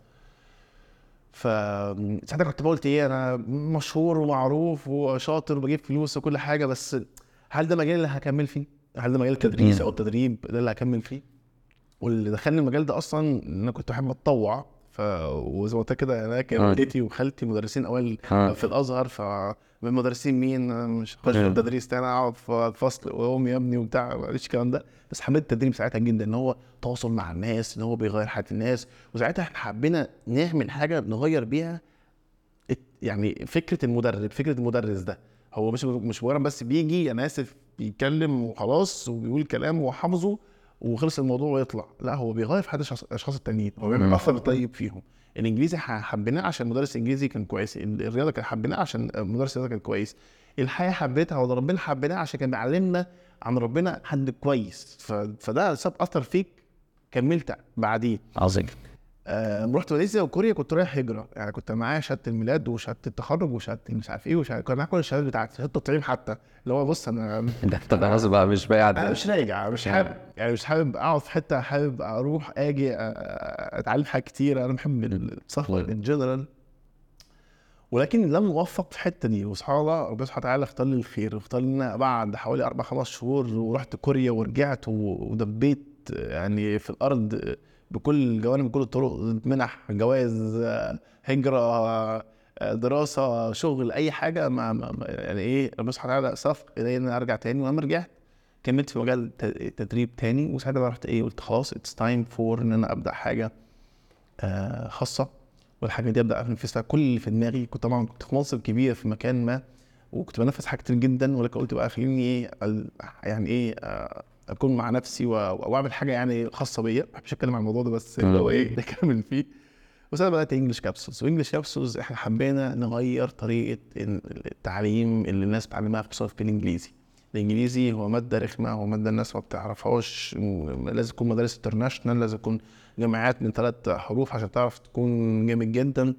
ف ساعتها كنت قلت ايه انا مشهور ومعروف وشاطر وبجيب فلوس وكل حاجه بس هل ده مجال اللي هكمل فيه؟ هل ده مجال التدريس او التدريب ده اللي هكمل فيه؟ واللي دخلني المجال ده اصلا ان انا كنت بحب اتطوع ف وزي ما قلت لك كده انا كان آه. والدتي وخالتي مدرسين اوائل آه. في الازهر ف من مدرسين مين أنا مش هخش في آه. التدريس تاني اقعد في الفصل وامي يا ابني وبتاع معلش الكلام ده بس حبيت التدريب ساعتها جدا ان هو تواصل مع الناس ان هو بيغير حياه الناس وساعتها احنا حبينا نعمل حاجه نغير بيها الت- يعني فكره المدرب فكره المدرس ده هو مش مش مجرد بس بيجي انا اسف بيتكلم وخلاص وبيقول كلام وحافظه وخلص الموضوع ويطلع لا هو بيغير في حياه الشخص- الاشخاص التانيين هو بيعمل مم. اثر طيب فيهم الانجليزي ح- حبيناه عشان مدرس انجليزي كان كويس ال- الرياضه كان حبيناه عشان مدرس الرياضه كان كويس الحياه حبيتها ولا ربنا حبيناه عشان كان بيعلمنا عن ربنا حد كويس ف... فده ساب اثر فيك كملت بعديه عظيم آه رحت ماليزيا وكوريا كنت رايح هجره يعني كنت معايا شهاده الميلاد وشهاده التخرج وشهاده مش عارف ايه وشهاده كان معايا كل الشهادات بتاعتي شهاده التطعيم حتى اللي هو بص انا ده انت خلاص بقى مش باقي انا على مش راجع مش حابب يعني مش حابب اقعد في حته حابب اروح اجي أ- أ- اتعلم حاجات كتير انا بحب السفر ان جنرال ولكن لم اوفق في الحته دي وسبحان الله ربنا سبحانه وتعالى اختار لي الخير اختار لنا بعد حوالي اربع خمس شهور ورحت كوريا ورجعت و- ودبيت يعني في الارض بكل جوانب بكل الطرق منح جواز هجره دراسه شغل اي حاجه ما ما ما- يعني ايه ربنا سبحانه وتعالى سفق الي ان انا ارجع تاني ولما رجعت كملت في مجال الت- التدريب تاني وساعتها بقى رحت ايه قلت خلاص اتس تايم فور ان انا ابدا حاجه آه خاصه والحاجه دي ابدا انفذ فيها كل اللي في دماغي كنت طبعا كنت في منصب كبير في مكان ما وكنت بنفذ حاجات كتير جدا ولكن قلت بقى خليني ايه ال- يعني ايه آه اكون مع نفسي و- واعمل حاجه يعني خاصه بيا ما بحبش اتكلم عن الموضوع ده بس اللي هو ايه نكمل فيه بس انا بدات انجلش كابسولز وانجلش كابسولز احنا حبينا نغير طريقه التعليم اللي الناس بتعلمها خصوصا في الانجليزي الانجليزي هو ماده رخمه هو ماده الناس ما بتعرفهاش م- لازم تكون مدارس انترناشونال لازم تكون جامعات من ثلاث حروف عشان تعرف تكون جامد جدا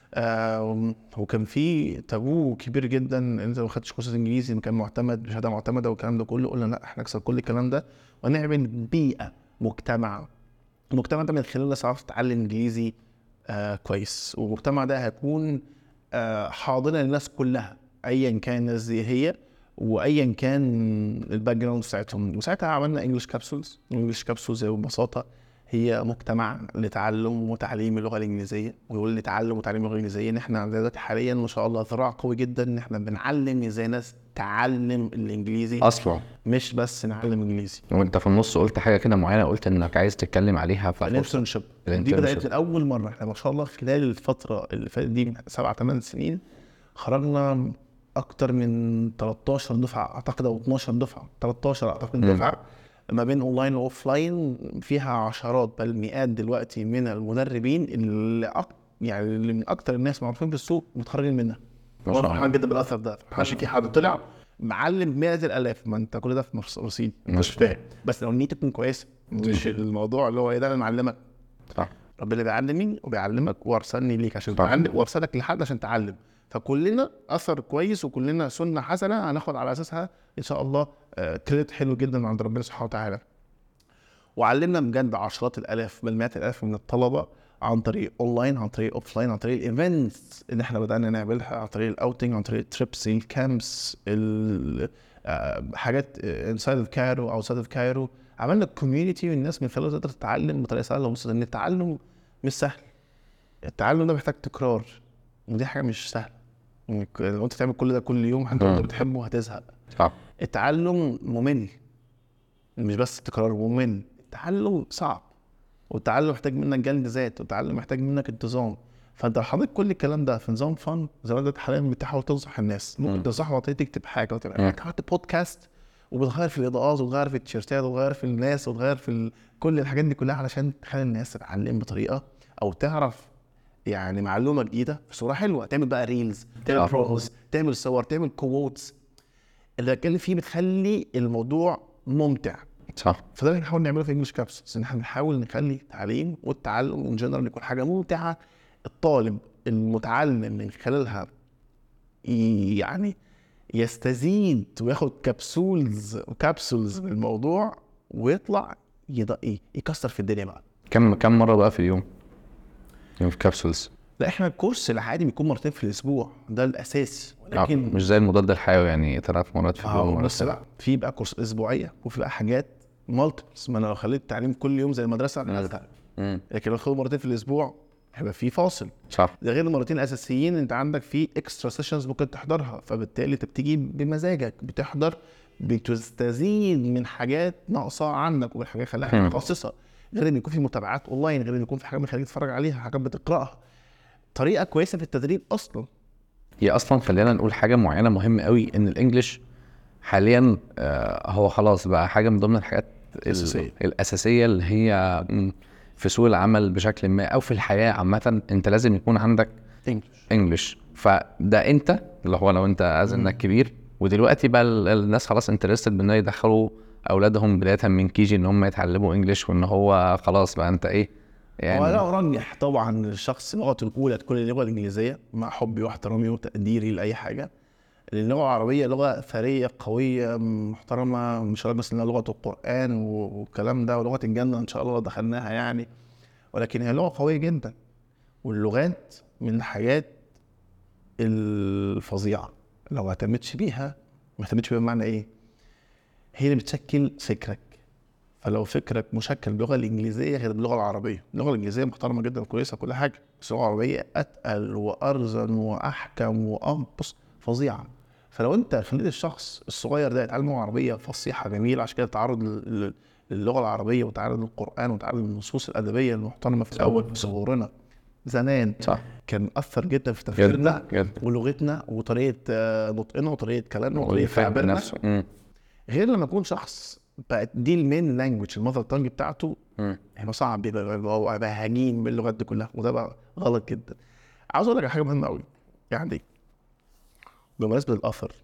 آه وكان في تابو كبير جدا ان انت ما خدتش كورس انجليزي كان معتمد بشهاده معتمده والكلام ده كله قلنا لا احنا نكسر كل الكلام ده ونعمل بيئه مجتمع المجتمع ده من خلاله تعرف تتعلم انجليزي آه كويس والمجتمع ده هيكون آه حاضنه للناس كلها ايا كان الناس دي هي وايا كان الباك جراوند بتاعتهم وساعتها عملنا انجلش كابسولز انجلش كابسولز ببساطه هي مجتمع لتعلم وتعليم اللغه الانجليزيه ويقول لتعلم وتعليم اللغه الانجليزيه ان احنا عندنا دلوقتي حاليا ما شاء الله ذراع قوي جدا ان احنا بنعلم ازاي ناس تعلم الانجليزي اصلا مش بس نعلم انجليزي وانت في النص قلت حاجه كده معينه قلت انك عايز تتكلم عليها في فرصة. الانترنشيب دي الانترنشيب. بدات لاول مره احنا ما شاء الله خلال الفتره اللي فاتت دي من سبع ثمان سنين خرجنا اكتر من 13 دفعه اعتقد او 12 دفعه 13 اعتقد مم. دفعه ما بين اونلاين واوف لاين فيها عشرات بل مئات دلوقتي من المدربين اللي أك... يعني اللي من اكتر الناس معروفين في السوق متخرجين منها ما شاء وانا الله. فرحان جدا بالاثر ده فرحان في حد طلع معلم مئات الالاف ما انت كل ده في مرص- رصيد مش فاهم بس لو نيتك تكون كويسه مش الموضوع اللي هو ايه ده انا معلمك صح ربنا بيعلمني وبيعلمك وارسلني ليك عشان صح. تعلم وارسلك لحد عشان تعلم فكلنا اثر كويس وكلنا سنه حسنه هناخد على اساسها ان شاء الله آه، كريدت حلو جدا من عند ربنا سبحانه وتعالى وعلمنا بجد عشرات الالاف بل مئات الالاف من الطلبه عن طريق اونلاين عن طريق اوف لاين عن طريق الايفنتس اللي احنا بدانا نعملها عن طريق الاوتنج عن طريق التريبس الكامبس ال- آه، حاجات انسايد اوف كايرو اوتسايد اوف كايرو عملنا كوميونتي والناس من خلاله تقدر تتعلم بطريقه سهله وبسيطه ان التعلم مش سهل التعلم ده محتاج تكرار ودي حاجه مش سهله إنك لو انت تعمل كل ده كل يوم حتى لو مم. انت بتحبه هتزهق صح التعلم ممل مش بس تكرار ممل التعلم صعب والتعلم محتاج منك جلد ذات والتعلم محتاج منك انتظام فانت لو حطيت كل الكلام ده في نظام فن زي ما انت حاليا بتحاول تنصح الناس مم. ممكن تنصحهم وتبتدي تكتب حاجه وتبقى مم. انت عملت بودكاست وبتغير في الاضاءات وتغير في التيشيرتات وتغير في الناس وتغير في ال... كل الحاجات دي كلها علشان تخلي الناس تتعلم بطريقه او تعرف يعني معلومه جديده في صوره حلوه تعمل بقى ريلز تعمل آه. بروز تعمل صور تعمل كوتس اللي بتكلم فيه بتخلي الموضوع ممتع صح فده اللي بنحاول نعمله في انجلش كابسولز ان احنا بنحاول نخلي التعليم والتعلم ان جنرال يكون حاجه ممتعه الطالب المتعلم من خلالها ي- يعني يستزيد وياخد كبسولز كابسولز من الموضوع ويطلع يض- إيه؟ يكسر في الدنيا بقى كم كم مره بقى في اليوم يوم في كابسولز لا احنا الكورس العادي بيكون مرتين في الاسبوع ده الاساس ولكن مش زي المضاد الحيوي يعني ثلاث مرات في اليوم اه ولا بس سبعة. لا في بقى كورس اسبوعيه وفي بقى حاجات مالتيبلز ما انا لو خليت التعليم كل يوم زي المدرسه انا هزهق مم. لكن لو خدوا مرتين في الاسبوع هيبقى في فاصل صح ده غير المرتين الاساسيين انت عندك في اكسترا سيشنز ممكن تحضرها فبالتالي انت بتيجي بمزاجك بتحضر بتستزيد من حاجات ناقصه عنك ومن حاجات خلاها مم. متخصصه غير ان يكون في متابعات اونلاين غير ان يكون في حاجات بتخليك تتفرج عليها حاجات بتقراها طريقه كويسه في التدريب اصلا هي اصلا خلينا نقول حاجه معينه مهمه قوي ان الانجليش حاليا آه، هو خلاص بقى حاجه من ضمن الحاجات ال- أساسية. الاساسيه اللي هي مم، في سوق العمل بشكل ما او في الحياه عامه انت لازم يكون عندك انجلش انجلش فده انت اللي هو لو انت از انك كبير ودلوقتي بقى ال- الناس خلاص انترستد بان يدخلوا اولادهم بدايه من كيجي ان هم يتعلموا انجلش وان هو خلاص بقى انت ايه هو يعني لا ارجح طبعا الشخص لغته الاولى تكون اللغه الانجليزيه مع حبي واحترامي وتقديري لاي حاجه لان اللغه العربيه لغه ثريه قويه محترمه مش هقول بس انها لغه القران و- والكلام ده ولغه الجنه ان شاء الله لو دخلناها يعني ولكن هي لغه قويه جدا واللغات من الحاجات الفظيعه لو ما اهتمتش بيها ما اهتمتش بيها بمعنى ايه؟ هي اللي بتشكل فكرك فلو فكرك مشكل باللغه الانجليزيه غير باللغه العربيه، اللغه الانجليزيه محترمه جدا وكويسه وكل حاجه، بس اللغه العربيه اتقل وارزن واحكم وانقص فظيعه. فلو انت خليت الشخص الصغير ده يتعلم لغه عربيه فصيحه جميله عشان كده تعرض لل- لل- للغه العربيه وتعرض للقران وتعرض للنصوص الادبيه المحترمه في الاول في صغورنا زمان صح كان اثر جدا في تفكيرنا جد ولغتنا وطريقه آه، نطقنا وطريقه كلامنا وطريقه والفهم تعبيرنا نفسه مم. غير لما يكون شخص بقت دي المين لانجوج المذر تانج بتاعته مم. هيبقى صعب بيبقى بقى بقى هجين باللغات دي كلها وده بقى غلط جدا عاوز اقول لك على حاجه مهمه قوي يعني بمناسبه الاثر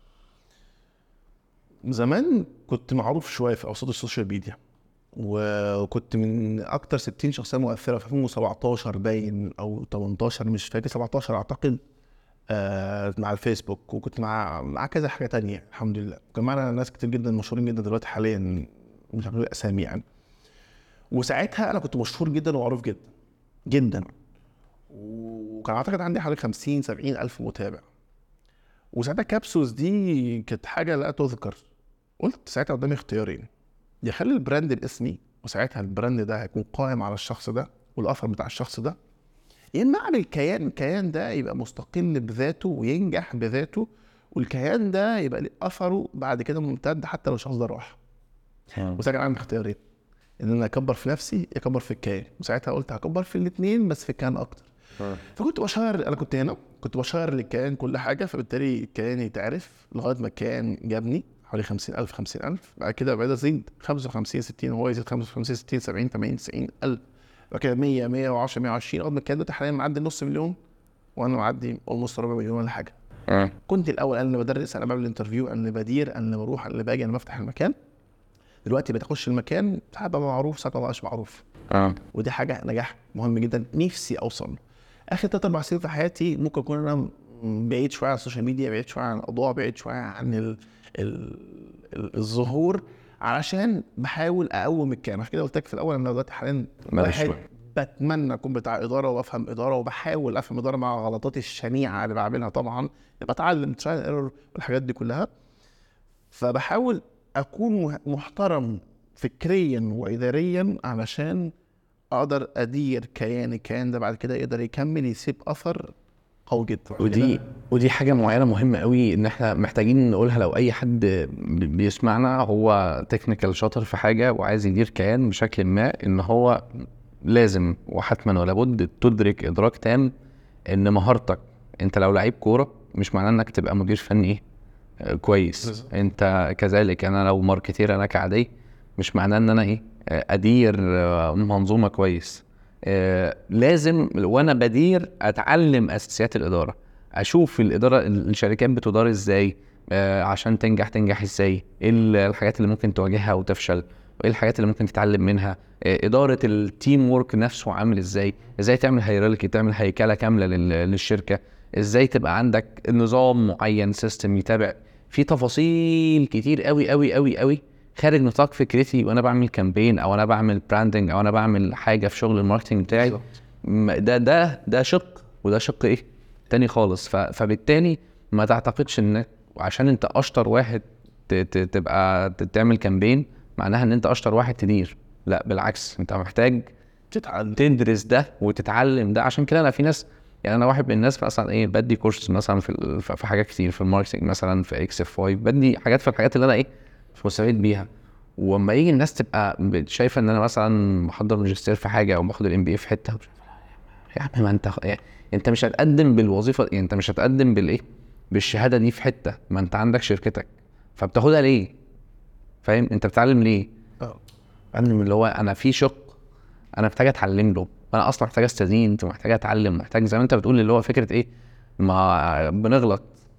زمان كنت معروف شويه في اوساط السوشيال ميديا وكنت من اكتر 60 شخصيه مؤثره في 2017 باين او 18 مش فاكر 17 اعتقد آه مع الفيسبوك وكنت مع مع كذا حاجه تانية الحمد لله وكان معانا ناس كتير جدا مشهورين جدا دلوقتي حاليا مش هنقول اسامي يعني وساعتها انا كنت مشهور جدا ومعروف جدا جدا وكان اعتقد عندي حوالي 50 70 الف متابع وساعتها كابسولز دي كانت حاجه لا تذكر قلت ساعتها قدامي اختيارين يا اخلي البراند باسمي وساعتها البراند ده هيكون قائم على الشخص ده والاثر بتاع الشخص ده يا اما اعمل كيان الكيان ده يبقى مستقل بذاته وينجح بذاته والكيان ده يبقى ليه اثره بعد كده ممتد حتى لو الشخص ده راح وساعتها كان عندي اختيارين ان انا اكبر في نفسي اكبر في الكيان وساعتها قلت هكبر في الاثنين بس في الكيان اكتر فكنت بشير انا كنت هنا كنت بشير للكيان كل حاجه فبالتالي الكيان يتعرف لغايه ما الكيان جابني حوالي 50000 50000 بعد كده بعد ازيد 55 60 وهو يزيد 55 60 70 80 90 الف بعد كده 100 110 120 لغايه ما الكيان دلوقتي حاليا معدي نص مليون وانا معدي اولموست ربع مليون ولا حاجه مم. كنت الاول انا اللي بدرس انا بعمل انترفيو انا اللي بدير انا اللي بروح انا اللي باجي انا بفتح المكان دلوقتي بقيت اخش المكان ساعات ببقى معروف ساعات ما بقاش معروف اه ودي حاجه نجاح مهم جدا نفسي اوصل له. اخر ثلاث اربع سنين في حياتي ممكن اكون انا بعيد شويه عن السوشيال ميديا بعيد شويه عن الاضواء بعيد شويه عن ال ال ال الظهور علشان بحاول اقوم الكيان عشان كده قلت لك في الاول انا دلوقتي حاليا بلاش واحد شوية. بتمنى اكون بتاع اداره وافهم اداره وبحاول افهم اداره مع غلطاتي الشنيعه اللي بعملها طبعا بتعلم ترايل ايرور والحاجات دي كلها فبحاول اكون محترم فكريا واداريا علشان اقدر ادير كيان الكيان ده بعد كده يقدر يكمل يسيب اثر قوي جدا ودي ودي حاجه معينه مهمه قوي ان احنا محتاجين نقولها لو اي حد بي- بيسمعنا هو تكنيكال شاطر في حاجه وعايز يدير كيان بشكل ما ان هو لازم وحتما ولا بد تدرك ادراك تام ان مهارتك انت لو لعيب كوره مش معناه انك تبقى مدير فني ايه آه، كويس بالظبط. انت كذلك انا لو ماركتير انا كعادي مش معناه ان انا ايه آه، ادير آه، منظومه كويس آه، لازم وانا بدير اتعلم اساسيات الاداره اشوف الاداره الشركات بتدار ازاي آه، عشان تنجح تنجح ازاي ايه ال- الحاجات اللي ممكن تواجهها وتفشل وايه الحاجات اللي ممكن تتعلم منها آه، اداره التيم وورك نفسه عامل ازاي ازاي تعمل هيراركي تعمل هيكله كامله لل- للشركه ازاي تبقى عندك نظام معين سيستم يتابع في تفاصيل كتير قوي قوي قوي قوي خارج نطاق فكرتي وانا بعمل كامبين او انا بعمل براندنج او انا بعمل حاجه في شغل الماركتنج بتاعي بالظبط. م- ده ده ده شق وده شق ايه تاني خالص ف- فبالتالي ما تعتقدش انك عشان انت اشطر واحد ت- ت- تبقى ت- تعمل كامبين معناها ان انت اشطر واحد تدير لا بالعكس انت محتاج تتعلم تدرس ده وتتعلم ده عشان كده انا في ناس يعني انا واحد من الناس مثلا ايه بدي كورس مثلا في ال- في في حاجات كتير في الماركتنج مثلا في اكس اف واي بدي حاجات في الحاجات اللي انا ايه مش مستفيد بيها واما يجي الناس تبقى ب- شايفه ان انا مثلا محضر ماجستير في حاجه او باخد الام بي اي في حته يا عم ما انت يعني انت مش هتقدم بالوظيفه يعني انت مش هتقدم بالايه بالشهاده دي في حته ما انت عندك شركتك فبتاخدها ليه فاهم انت بتتعلم ليه اه اتعلم اللي هو انا في شق انا محتاج اتعلم له انا اصلا محتاج استزيد محتاج اتعلم محتاج زي ما انت بتقول اللي هو فكره ايه ما بنغلط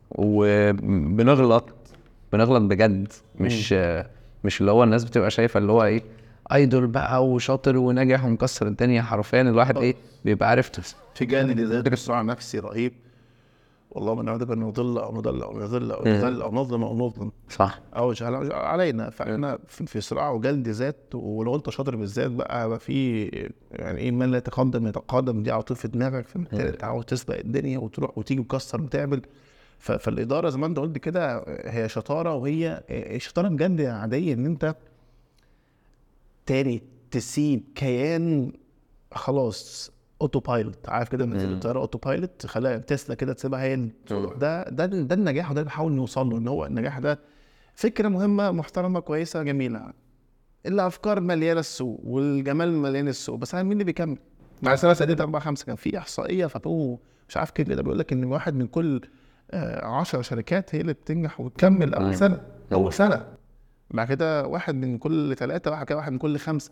وبنغلط بنغلط بجد مش مش اللي هو الناس بتبقى شايفه اللي هو ايه ايدول بقى وشاطر وناجح ومكسر الدنيا حرفيا الواحد ايه بيبقى عارف في جانب ذات الصراع نفسي رهيب والله من نعوذ ان نضل او نضل او نضل او نضل او نظلم او نظلم صح او جهل علينا فاحنا في في صراع وجلد ذات ولو انت شاطر بالذات بقى بقى في يعني ايه من لا يتقدم يتقدم دي على طول في دماغك في انت عاوز تسبق الدنيا وتروح وتيجي مكسر وتعمل ف- فالاداره زي ما انت قلت كده هي شطاره وهي شطاره بجد عاديه ان انت تاني تسيب كيان خلاص اوتو بايلوت عارف كده لما تسيب الطياره اوتو بايلوت تخليها تسلا كده تسيبها هي اللي تروح. ده ده ده النجاح وده اللي بنحاول نوصل له ان هو النجاح ده فكره مهمه محترمه كويسه جميله الافكار مليانه السوق والجمال مليان السوق بس مين اللي بيكمل؟ مع السنه سديت اربعه خمسه كان في احصائيه فابوه مش عارف كده بيقول لك ان واحد من كل 10 شركات هي اللي بتنجح وتكمل اول سنه اول سنه بعد كده واحد من كل ثلاثه بعد كده واحد من كل خمسه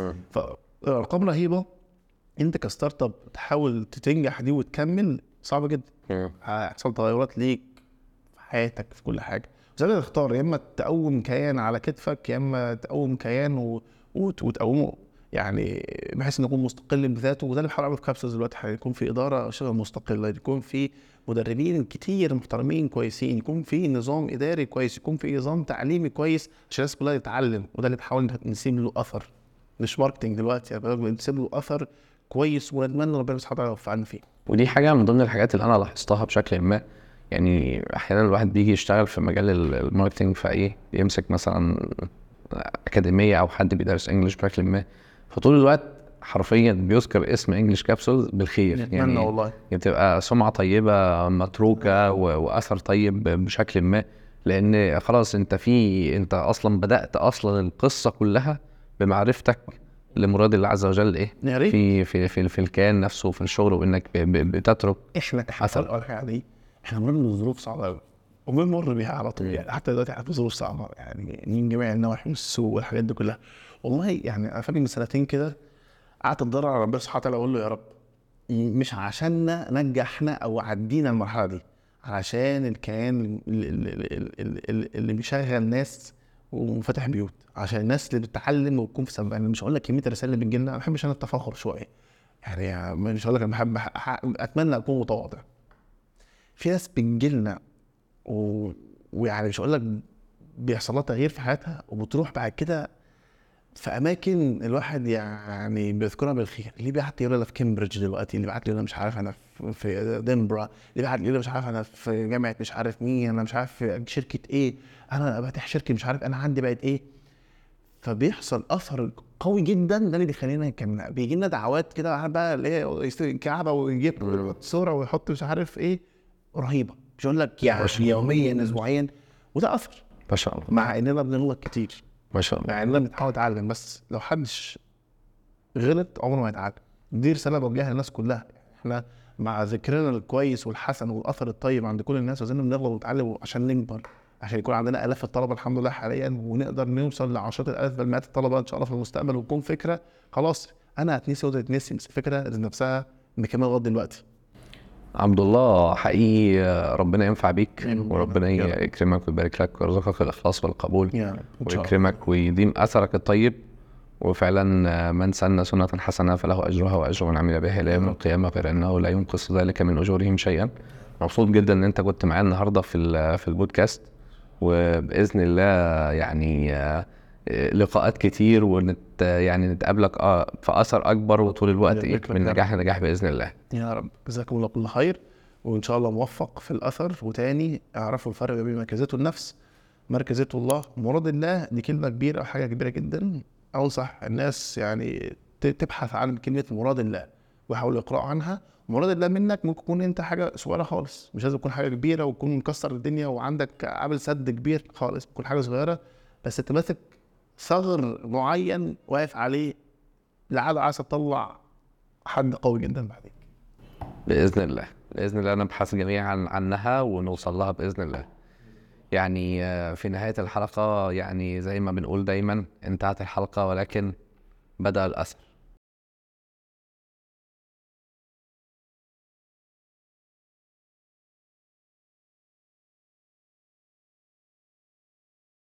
فارقام رهيبه انت كستارت اب تحاول تنجح دي وتكمل صعب جدا هيحصل تغيرات ليك في حياتك في كل حاجه بس انت تختار يا اما تقوم كيان على كتفك يا اما تقوم كيان و... وت... وتقومه يعني بحيث انه يكون مستقل بذاته وده اللي بحاول اعمله في كابسولز دلوقتي هيكون في اداره شبه مستقله يكون في مدربين كتير محترمين كويسين يكون في نظام اداري كويس يكون في نظام تعليمي كويس عشان الناس كلها تتعلم وده اللي بنحاول نسيب له اثر مش ماركتنج دلوقتي يعني نسيب له اثر كويس ونتمنى ربنا سبحانه وتعالى يوفقنا فيه ودي حاجه من ضمن الحاجات اللي انا لاحظتها بشكل ما يعني احيانا الواحد بيجي يشتغل في مجال ال- الماركتينج فايه يمسك مثلا اكاديميه او حد بيدرس انجلش بشكل ما فطول الوقت حرفيا بيذكر اسم انجلش كابسول بالخير نتمنى والله يعني بتبقى سمعه طيبه متروكه و- واثر طيب بشكل ما لان خلاص انت في انت اصلا بدات اصلا القصه كلها بمعرفتك لمراد الله عز وجل ايه يا ريت في في في, في الكيان نفسه وفي الشغل وانك ب- ب- بتترك احنا حصل. اول حاجه دي احنا مرينا بظروف صعبه قوي وبنمر بيها على طول يعني حتى دلوقتي احنا في ظروف صعبه يعني من جميع النواحي من السوق والحاجات دي كلها والله يعني انا فاكر من سنتين كده قعدت اتضرع على ربنا سبحانه وتعالى اقول له يا رب مش عشاننا نجحنا او عدينا المرحله دي علشان الكيان اللي, اللي, اللي, اللي بيشغل ناس وفاتح بيوت عشان الناس اللي بتتعلم وتكون في سبب يعني مش هقول لك كميه الرسائل اللي بتجي لنا ما بحبش انا التفاخر شويه يعني مش هقول لك انا بحب ح- اتمنى اكون متواضع في ناس بتجي لنا و... ويعني مش هقول لك بيحصل لها تغيير في حياتها وبتروح بعد كده في اماكن الواحد يعني بيذكرها بالخير اللي بيبعت لي يقول انا في كامبريدج دلوقتي اللي بيبعت لي يقول انا مش عارف انا في- في دنبرا اللي بيبعت لي يقول مش عارف انا في جامعه مش عارف مين انا مش عارف في شركه ايه انا فاتح شركه مش عارف انا عندي بقت ايه فبيحصل اثر قوي جدا ده اللي بيخلينا كان بيجي لنا دعوات كده عارف بقى اللي هي يست- الكعبه ويجيب صوره ويحط مش عارف ايه رهيبه مش هقول لك يعني يوميا اسبوعيا وده اثر ما شاء الله مع اننا بنغلط كتير ما شاء الله مع اننا بنحاول نتعلم بس لو حدش غلط عمره ما يتعلم دي رساله بوجهها للناس كلها احنا مع ذكرنا الكويس والحسن والاثر الطيب عند كل الناس عايزين بنغلط ونتعلم عشان نكبر عشان يكون عندنا الاف الطلبه الحمد لله حاليا ونقدر نوصل لعشرات الالاف بل مئات الطلبه ان شاء الله في المستقبل وتكون فكره خلاص انا هتنسي وده تتنسي بس الفكره ذات نفسها مكمله لغايه دلوقتي عبد الله حقيقي ربنا ينفع بيك آمين. وربنا يا رب. يكرمك ويبارك لك ويرزقك الاخلاص والقبول يعني ان شاء الله ويكرمك ويديم اثرك الطيب وفعلا من سن سنة حسنة فله أجرها وأجر من عمل بها إلى يوم القيامة غير أنه لا ينقص ذلك من أجورهم شيئا مبسوط جدا إن أنت كنت معايا النهاردة في ال- في البودكاست وبإذن الله يعني آه، لقاءات كتير ونت يعني نتقابلك اه في أثر أكبر وطول الوقت إيه يبارك لك من يا رب. نجاح لنجاح بإذن الله يا رب جزاكم الله كل خير وان شاء الله موفق في الاثر وتاني اعرفوا الفرق بين مركزيته النفس مركزيته الله مراد الله دي كلمه كبيره او حاجه كبيره جدا انصح الناس يعني ت- تبحث عن كلمه مراد الله ويحاولوا يقراوا عنها مراد الله منك ممكن يكون انت حاجه صغيره خالص مش لازم تكون حاجه كبيره وتكون مكسر الدنيا وعندك عامل سد كبير خالص تكون حاجه صغيره بس انت ماسك ثغر معين واقف عليه لعل عايز تطلع حد قوي جدا بعدين بإذن الله بإذن الله نبحث جميعا عنها ونوصل لها بإذن الله يعني آه، في نهاية الحلقة يعني زي ما بنقول دايما انتهت الحلقة ولكن بدأ الأثر